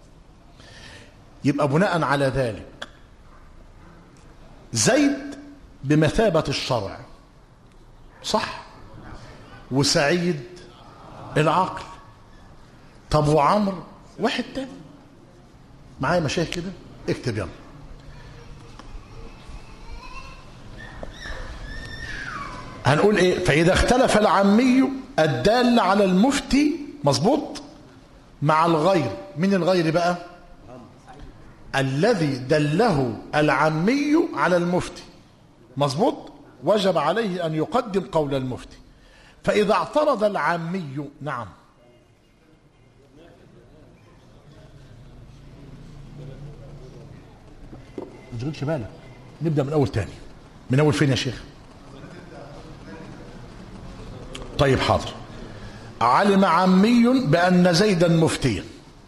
يبقى بناء على ذلك زيد بمثابة الشرع صح وسعيد العقل طب وعمرو واحد تاني معايا مشايخ كده اكتب يلا هنقول ايه فاذا اختلف العمي الدال على المفتي مظبوط مع الغير من الغير بقى الذي دله العمي على المفتي مظبوط وجب عليه ان يقدم قول المفتي فاذا اعترض العامي نعم ما تشغلش بالك نبدا من اول تاني من اول فين يا شيخ طيب حاضر علم عمي بان زيدا مفتيا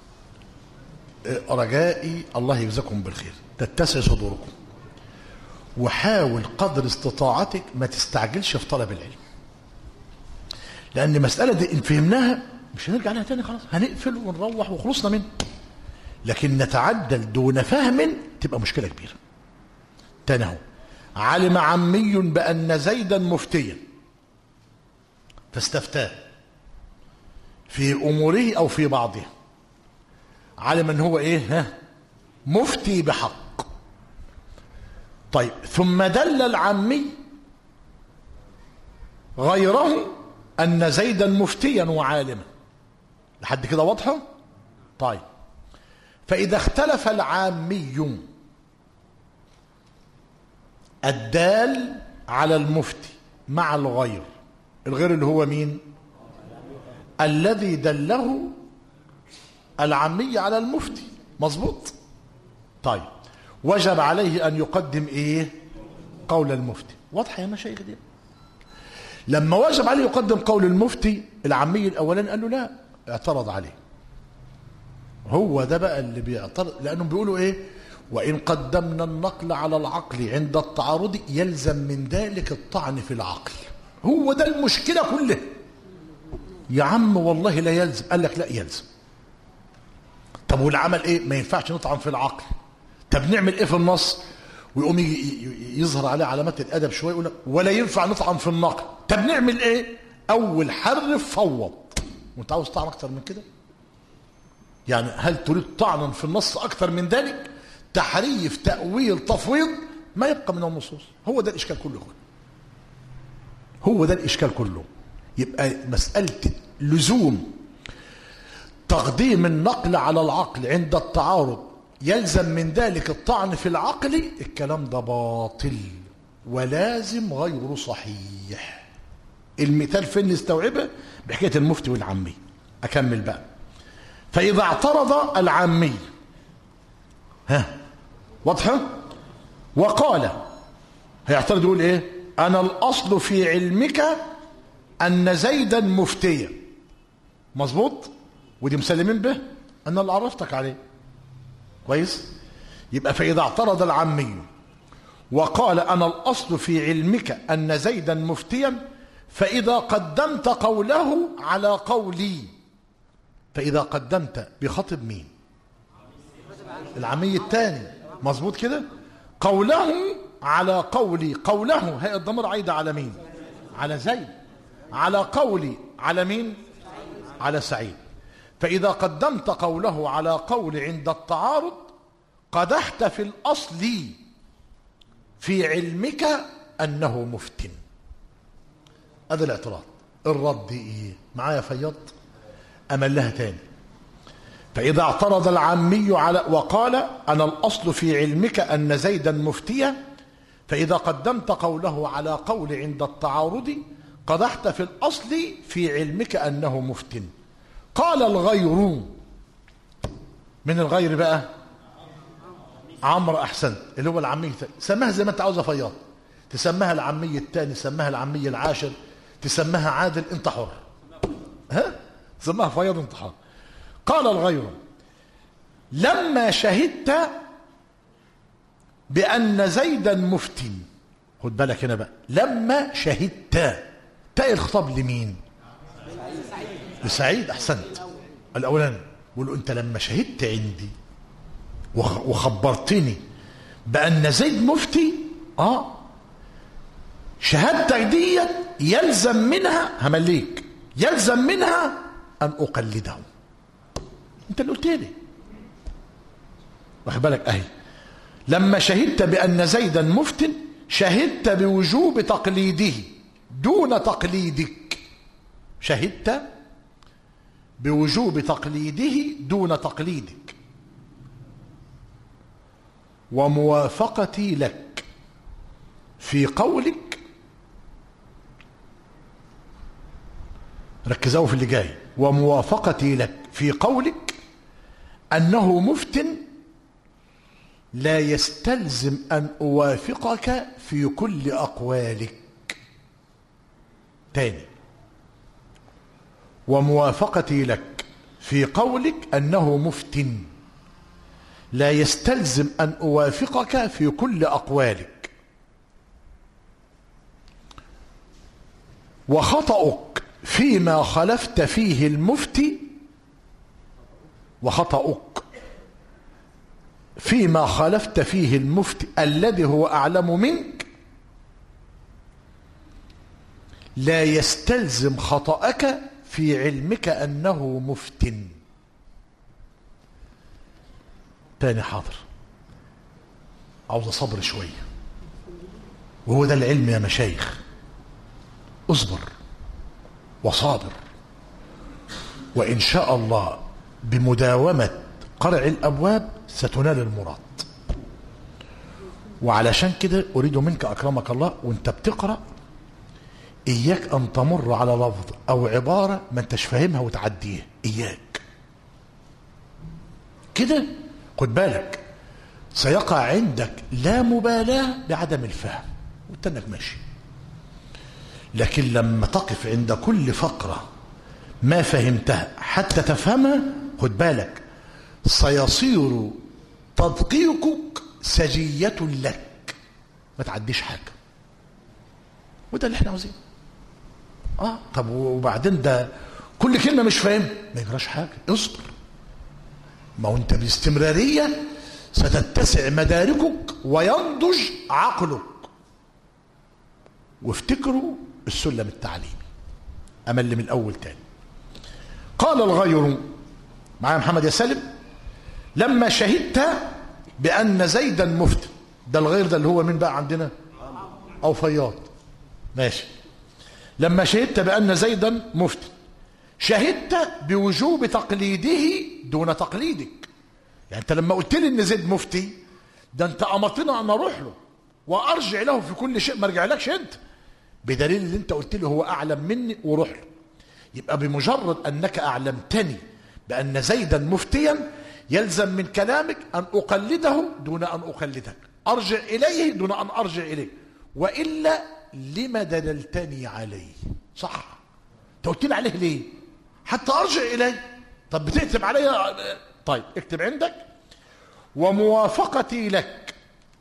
رجائي الله يجزاكم بالخير تتسع صدوركم وحاول قدر استطاعتك ما تستعجلش في طلب العلم لان المساله دي ان فهمناها مش هنرجع لها تاني خلاص هنقفل ونروح وخلصنا منها لكن نتعدل دون فهم تبقى مشكله كبيره تاني اهو علم عمي بان زيدا مفتيا فاستفتاه في اموره او في بعضها علم ان هو ايه ها مفتي بحق طيب ثم دل العمي غيره ان زيدا مفتيا وعالما لحد كده واضحه طيب فاذا اختلف العامي الدال على المفتي مع الغير الغير اللي هو مين الذي دله العامي على المفتي مظبوط طيب وجب عليه ان يقدم ايه قول المفتي واضحه يا مشايخ دي لما وجب عليه يقدم قول المفتي العامي الاولاني قال له لا اعترض عليه هو ده بقى اللي بيعترض لانهم بيقولوا ايه وان قدمنا النقل على العقل عند التعارض يلزم من ذلك الطعن في العقل هو ده المشكله كلها يا عم والله لا يلزم قال لك لا يلزم طب والعمل ايه ما ينفعش نطعن في العقل طب نعمل ايه في النص ويقوم يظهر عليه علامات الادب شويه يقول لك ولا ينفع نطعن في النقل طب نعمل ايه اول حرف فوض وانت عاوز طعن اكتر من كده يعني هل تريد طعنا في النص اكتر من ذلك تحريف تاويل تفويض ما يبقى من النصوص هو ده الاشكال كله هو ده الاشكال كله يبقى مساله لزوم تقديم النقل على العقل عند التعارض يلزم من ذلك الطعن في العقل الكلام ده باطل ولازم غير صحيح المثال فين نستوعبه بحكايه المفتي والعامي اكمل بقى فاذا اعترض العامي ها واضحه وقال هيعترض يقول ايه انا الاصل في علمك ان زيدا مفتيا مظبوط ودي مسلمين به انا اللي عرفتك عليه كويس يبقى فاذا اعترض العامي وقال انا الاصل في علمك ان زيدا مفتيا فاذا قدمت قوله على قولي فاذا قدمت بخطب مين العامي الثاني مظبوط كده قوله على قولي قوله هي الضمير عايده على مين على زيد على قولي على مين على سعيد فإذا قدمت قوله على قول عند التعارض قدحت في الأصل في علمك أنه مفتن هذا الاعتراض الرد إيه معايا فيض أمل لها تاني فإذا اعترض العامي على وقال أنا الأصل في علمك أن زيدا مفتيا فإذا قدمت قوله على قول عند التعارض قدحت في الأصل في علمك أنه مفتن قال الغير من الغير بقى عمرو احسنت اللي هو العمي الثاني سماها زي ما انت عاوز يا فياض تسميها العمي الثاني تسميها العمي العاشر تسميها عادل انت حر ها تسميها فياض انت حر قال الغير لما شهدت بان زيدا مفتن خد بالك هنا بقى لما شهدت تاء الخطاب لمين لسعيد احسنت الاولاني بقول له انت لما شهدت عندي وخبرتني بان زيد مفتي اه شهادتك ديت يلزم منها همليك يلزم منها أن أقلده أنت اللي قلت لي واخد بالك أهي لما شهدت بأن زيدا مفتن شهدت بوجوب تقليده دون تقليدك شهدت بوجوب تقليده دون تقليدك وموافقتي لك في قولك ركزوا في اللي جاي وموافقتي لك في قولك أنه مفتن لا يستلزم أن أوافقك في كل أقوالك تاني وموافقتي لك في قولك أنه مفتن لا يستلزم أن أوافقك في كل أقوالك وخطأك فيما خلفت فيه المفتي وخطأك فيما خالفت فيه المفتي الذي هو أعلم منك لا يستلزم خطأك في علمك أنه مفتن تاني حاضر عاوز صبر شوية وهو ده العلم يا مشايخ اصبر وصابر وإن شاء الله بمداومة قرع الأبواب ستنال المراد وعلشان كده أريد منك أكرمك الله وانت بتقرأ إياك أن تمر على لفظ أو عبارة ما انتش فاهمها وتعديها إياك كده خد بالك سيقع عندك لا مبالاة بعدم الفهم وانت انك ماشي لكن لما تقف عند كل فقرة ما فهمتها حتى تفهمها خد بالك سيصير تدقيقك سجية لك ما تعديش حاجة وده اللي احنا عاوزينه اه طب وبعدين ده كل كلمة مش فاهم ما يجراش حاجة اصبر ما هو انت باستمرارية ستتسع مداركك وينضج عقلك وافتكروا السلم التعليمي أمل من الأول تاني قال الغير معايا محمد يا سالم لما شهدت بأن زيدا مفتن ده الغير ده اللي هو مين بقى عندنا أو فياض ماشي لما شهدت بأن زيدا مفتن شهدت بوجوب تقليده دون تقليدك يعني انت لما قلت لي ان زيد مفتي ده انت امرتنا ان اروح له وارجع له في كل شيء ما ارجعلكش انت بدليل ان انت قلت لي هو اعلم مني وروح له يبقى بمجرد انك اعلمتني بان زيدا مفتيا يلزم من كلامك ان اقلده دون ان اقلدك ارجع اليه دون ان ارجع اليه والا لما دللتني عليه صح انت قلت لي عليه ليه حتى ارجع اليه طب بتكتب عليا طيب اكتب عندك وموافقتي لك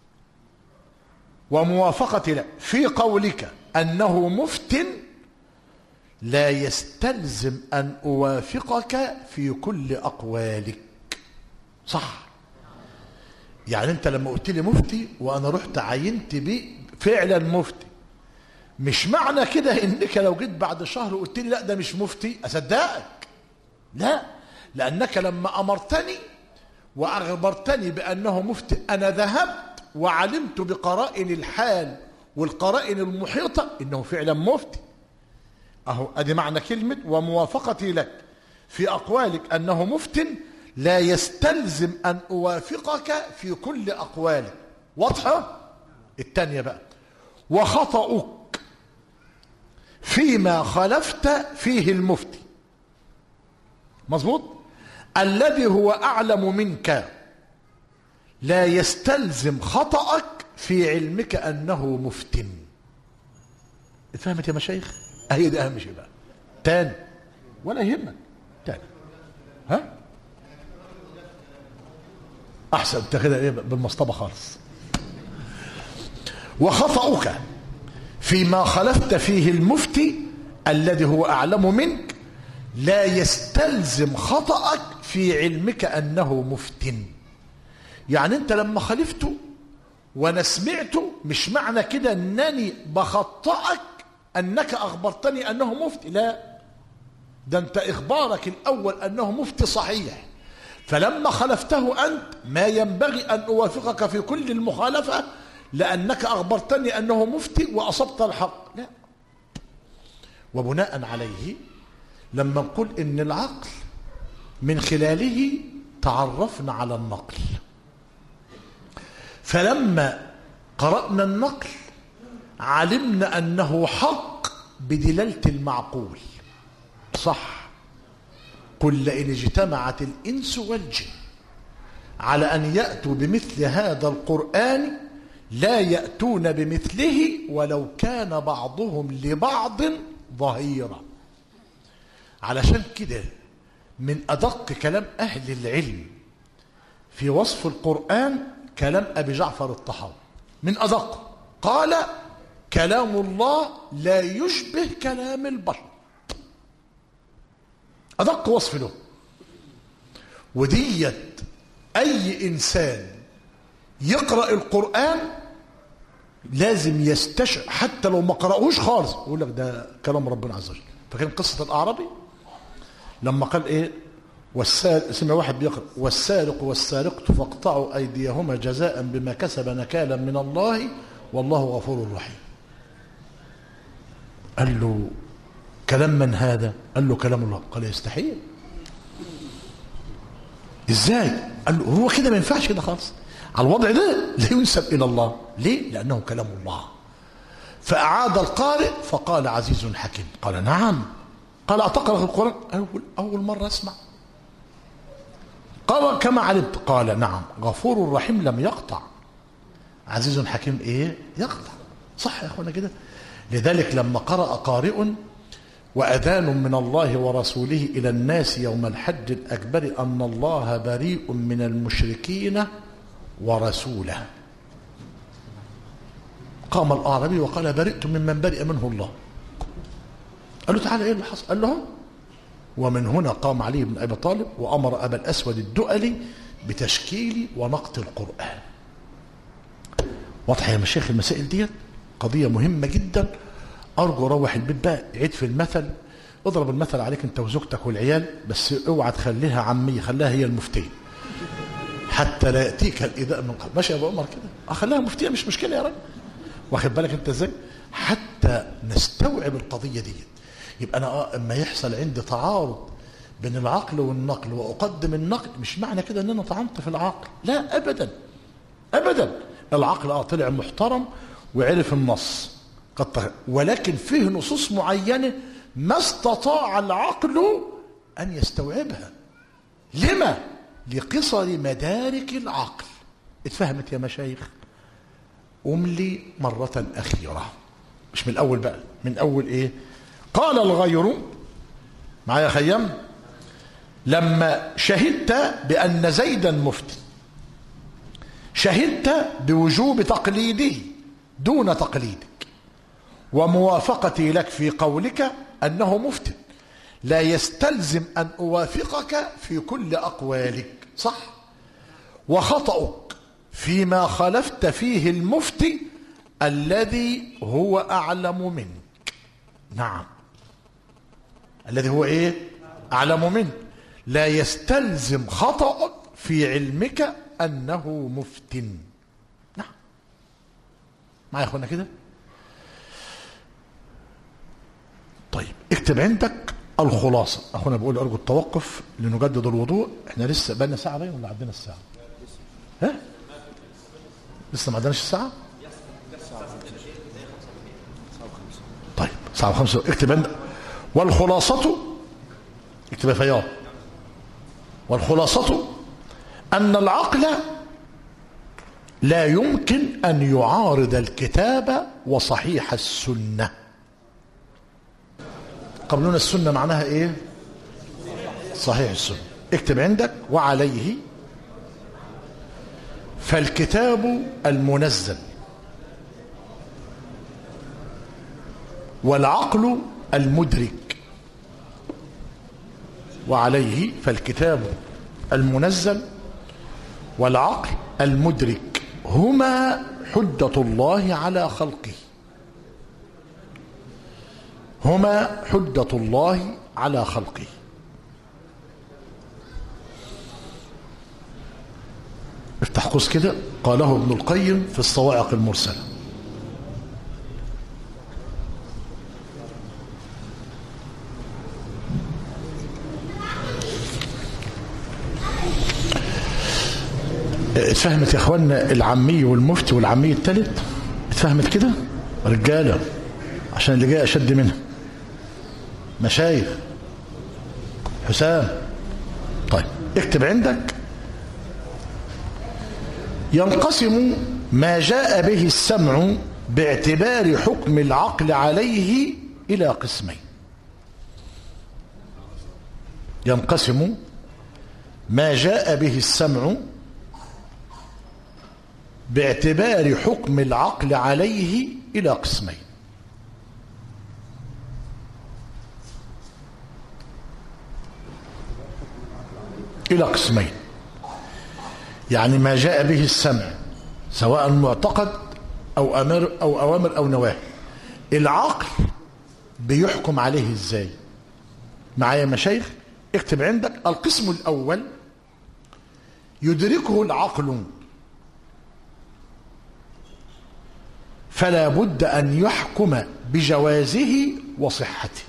وموافقتي لك في قولك انه مفتن لا يستلزم ان اوافقك في كل اقوالك صح يعني انت لما قلت لي مفتي وانا رحت عينت بيه فعلا مفتي مش معنى كده انك لو جيت بعد شهر وقلت لي لا ده مش مفتي اصدقك لا لانك لما امرتني واخبرتني بانه مفتي انا ذهبت وعلمت بقرائن الحال والقرائن المحيطه انه فعلا مفتي اهو ادي معنى كلمه وموافقتي لك في اقوالك انه مفتن لا يستلزم ان اوافقك في كل اقوالك واضحه الثانيه بقى وخطأك فيما خالفت فيه المفتي مظبوط الذي هو اعلم منك لا يستلزم خطأك في علمك انه مفتن فهمت يا مشايخ اهي دي اهم شيء بقى تاني ولا يهمك تاني ها احسن انت كده ايه بالمصطبه خالص وخطأك فيما خلفت فيه المفتي الذي هو اعلم منك لا يستلزم خطأك في علمك انه مفتن يعني انت لما خالفته وانا سمعته مش معنى كده انني بخطئك أنك أخبرتني أنه مفتي لا ده أنت إخبارك الأول أنه مفتي صحيح فلما خلفته أنت ما ينبغي أن أوافقك في كل المخالفة لأنك أخبرتني أنه مفتي وأصبت الحق لا وبناء عليه لما نقول إن العقل من خلاله تعرفنا على النقل فلما قرأنا النقل علمنا أنه حق بدلالة المعقول صح قل لئن اجتمعت الإنس والجن على أن يأتوا بمثل هذا القرآن لا يأتون بمثله ولو كان بعضهم لبعض ظهيرا علشان كده من أدق كلام أهل العلم في وصف القرآن كلام أبي جعفر الطحاوي من أدق قال كلام الله لا يشبه كلام البشر أدق وصف له وديت أي إنسان يقرأ القرآن لازم يستشعر حتى لو ما قرأهوش خالص يقول لك ده كلام ربنا عز وجل فكان قصة الأعرابي لما قال إيه والسارق سمع واحد بيقرأ والسارق والسارقة فاقطعوا أيديهما جزاء بما كسب نكالا من الله والله غفور رحيم قال له كلام من هذا قال له كلام الله قال يستحيل ازاي قال له هو كده ما ينفعش كده خالص على الوضع ده لا ينسب الى الله ليه لانه كلام الله فاعاد القارئ فقال عزيز حكيم قال نعم قال اتقرا القران اول اول مره اسمع قال كما علمت قال نعم غفور رحيم لم يقطع عزيز حكيم ايه يقطع صح يا اخوانا كده لذلك لما قرأ قارئ وأذان من الله ورسوله إلى الناس يوم الحج الأكبر أن الله بريء من المشركين ورسوله قام الأعرابي وقال برئت ممن برئ منه الله قال له تعالى ايه اللي حصل قال له ومن هنا قام علي بن ابي طالب وامر ابا الاسود الدؤلي بتشكيل ونقط القران واضحه يا مشايخ المسائل ديت قضيه مهمه جدا ارجو روح البيت بقى عيد في المثل اضرب المثل عليك انت وزوجتك والعيال بس اوعى تخليها عميه خليها هي المفتيه حتى لا ياتيك الايذاء من قبل ماشي يا ابو عمر كده اخليها مفتيه مش مشكله يا راجل واخد بالك انت ازاي حتى نستوعب القضيه دي يبقى انا اه اما يحصل عندي تعارض بين العقل والنقل واقدم النقل مش معنى كده ان انا طعنت في العقل لا ابدا ابدا العقل اه طلع محترم وعرف النص قد ولكن فيه نصوص معينه ما استطاع العقل ان يستوعبها لما لقصر مدارك العقل اتفهمت يا مشايخ املي مره اخيره مش من الاول بقى من اول ايه قال الغير معايا خيام لما شهدت بان زيدا مفتي شهدت بوجوب تقليده دون تقليدك وموافقتي لك في قولك انه مفتي لا يستلزم ان اوافقك في كل اقوالك صح وخطأك فيما خالفت فيه المفتي الذي هو اعلم منك نعم الذي هو ايه اعلم منك لا يستلزم خطأك في علمك انه مفت نعم معايا يا اخوانا كده طيب اكتب عندك الخلاصة أخونا بقول أرجو التوقف لنجدد الوضوء احنا لسه بقالنا ساعة باين ولا عدينا الساعة ها لسه ما عدناش الساعة طيب ساعة وخمسة اكتب عندك والخلاصة اكتب يا فياض والخلاصة أن العقل لا يمكن أن يعارض الكتاب وصحيح السنة قبلنا السنة معناها ايه صحيح السنة اكتب عندك وعليه فالكتاب المنزل والعقل المدرك وعليه فالكتاب المنزل والعقل المدرك هما حجة الله على خلقه هما حجة الله على خلقه افتح قوس كده قاله ابن القيم في الصواعق المرسلة اتفهمت يا اخوانا العمي والمفتي والعمي الثالث اتفهمت كده رجاله عشان اللي جاي اشد منها مشايخ حسام طيب اكتب عندك ينقسم ما جاء به السمع باعتبار حكم العقل عليه إلى قسمين ينقسم ما جاء به السمع باعتبار حكم العقل عليه إلى قسمين إلى قسمين يعني ما جاء به السمع سواء معتقد أو أمر أو أوامر أو نواهي العقل بيحكم عليه إزاي معايا مشايخ اكتب عندك القسم الأول يدركه العقل فلا بد أن يحكم بجوازه وصحته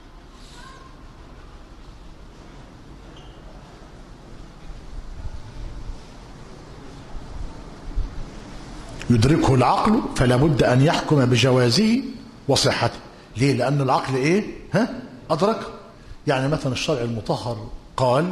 يدركه العقل فلا بد أن يحكم بجوازه وصحته ليه لأن العقل إيه ها أدركه يعني مثلا الشرع المطهر قال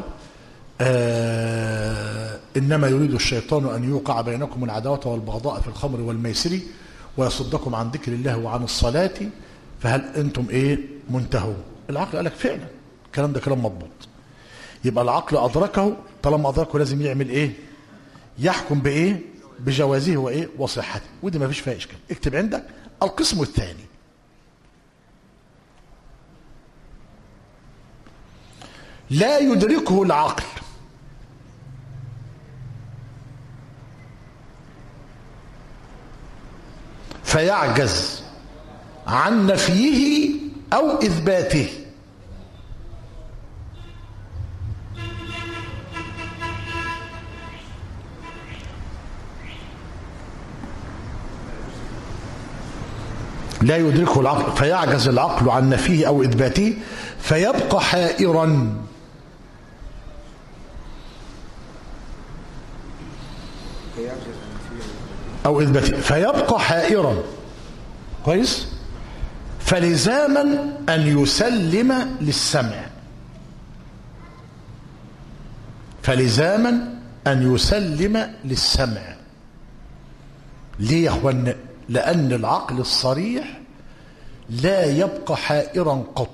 آه إنما يريد الشيطان أن يوقع بينكم العداوة والبغضاء في الخمر والميسر ويصدكم عن ذكر الله وعن الصلاة فهل أنتم إيه منتهون العقل قال لك فعلا الكلام ده كلام مضبوط يبقى العقل أدركه طالما أدركه لازم يعمل إيه يحكم بإيه بجوازه وإيه وصحته ودي ما فيش فيها إشكال اكتب عندك القسم الثاني لا يدركه العقل فيعجز عن نفيه أو إثباته لا يدركه العقل فيعجز العقل عن نفيه أو إثباته فيبقى حائرا أو إثباته فيبقى حائرا كويس فلزاما أن يسلم للسمع فلزاما أن يسلم للسمع ليه يا أخوان لأن العقل الصريح لا يبقى حائرا قط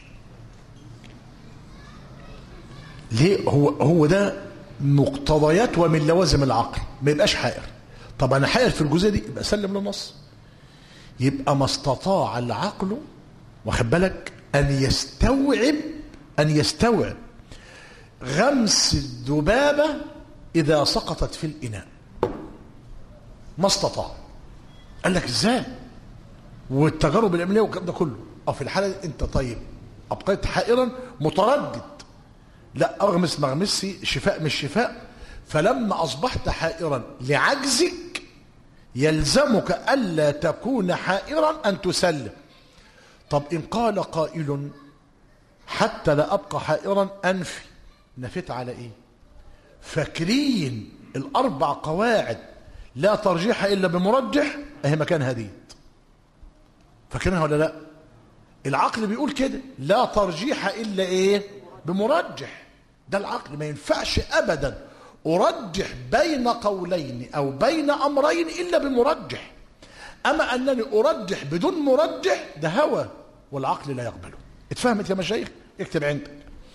ليه هو هو ده مقتضيات ومن لوازم العقل ما يبقاش حائر طب انا حائر في الجزئيه دي يبقى سلم للنص يبقى ما استطاع العقل واخد بالك ان يستوعب ان يستوعب غمس الذبابه اذا سقطت في الاناء ما استطاع قال لك ازاي والتجارب العلميه والكلام ده كله او في الحاله دي انت طيب ابقيت حائرا متردد لا اغمس ما اغمسي شفاء مش شفاء فلما اصبحت حائرا لعجزك يلزمك الا تكون حائرا ان تسلم طب ان قال قائل حتى لا ابقى حائرا انفي نفيت على ايه فاكرين الاربع قواعد لا ترجيح الا بمرجح اهي مكان هديت فاكرينها ولا لا العقل بيقول كده لا ترجيح الا ايه بمرجح ده العقل ما ينفعش ابدا ارجح بين قولين او بين امرين الا بمرجح اما انني ارجح بدون مرجح ده هوى والعقل لا يقبله اتفهمت يا مشايخ اكتب عندك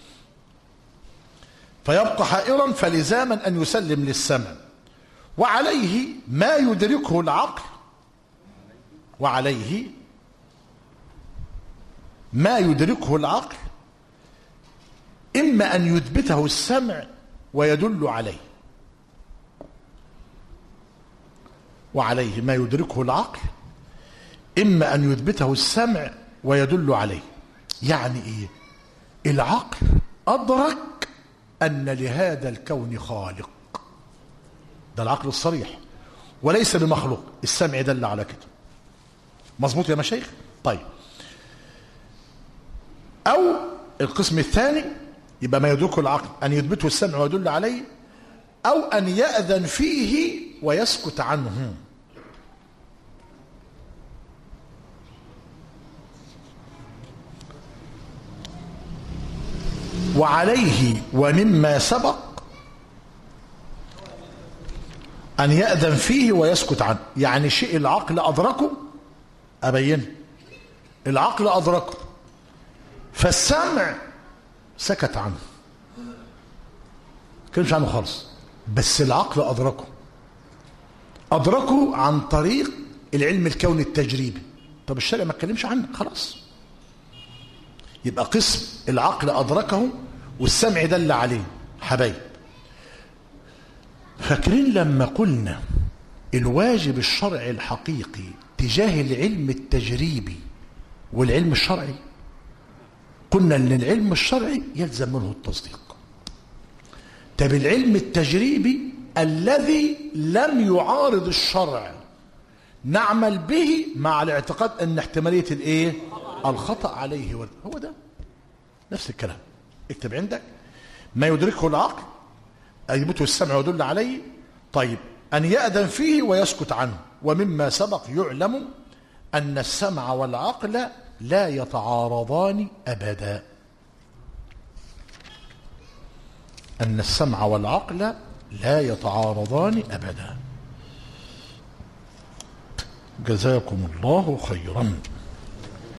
فيبقى حائرا فلزاما ان يسلم للسمع وعليه ما يدركه العقل وعليه ما يدركه العقل إما أن يثبته السمع ويدل عليه وعليه ما يدركه العقل إما أن يثبته السمع ويدل عليه يعني ايه العقل ادرك ان لهذا الكون خالق ده العقل الصريح وليس بمخلوق السمع دل على كده مظبوط يا مشايخ طيب او القسم الثاني يبقى ما يدركه العقل ان يثبته السمع ويدل عليه او ان ياذن فيه ويسكت عنه وعليه ومما سبق أن يأذن فيه ويسكت عنه يعني شيء العقل أدركه أبينه العقل أدركه فالسمع سكت عنه كلمش عنه خالص بس العقل أدركه أدركه عن طريق العلم الكوني التجريبي طب الشرع ما اتكلمش عنه خلاص يبقى قسم العقل أدركه والسمع دل عليه حبايب فاكرين لما قلنا الواجب الشرعي الحقيقي تجاه العلم التجريبي والعلم الشرعي قلنا ان العلم الشرعي يلزم منه التصديق طب العلم التجريبي الذي لم يعارض الشرع نعمل به مع الاعتقاد ان احتماليه الايه الخطا عليه ورد. هو ده نفس الكلام اكتب عندك ما يدركه العقل يثبته السمع ويدل عليه طيب أن يأذن فيه ويسكت عنه ومما سبق يعلم أن السمع والعقل لا يتعارضان أبدا أن السمع والعقل لا يتعارضان أبدا جزاكم الله خيرا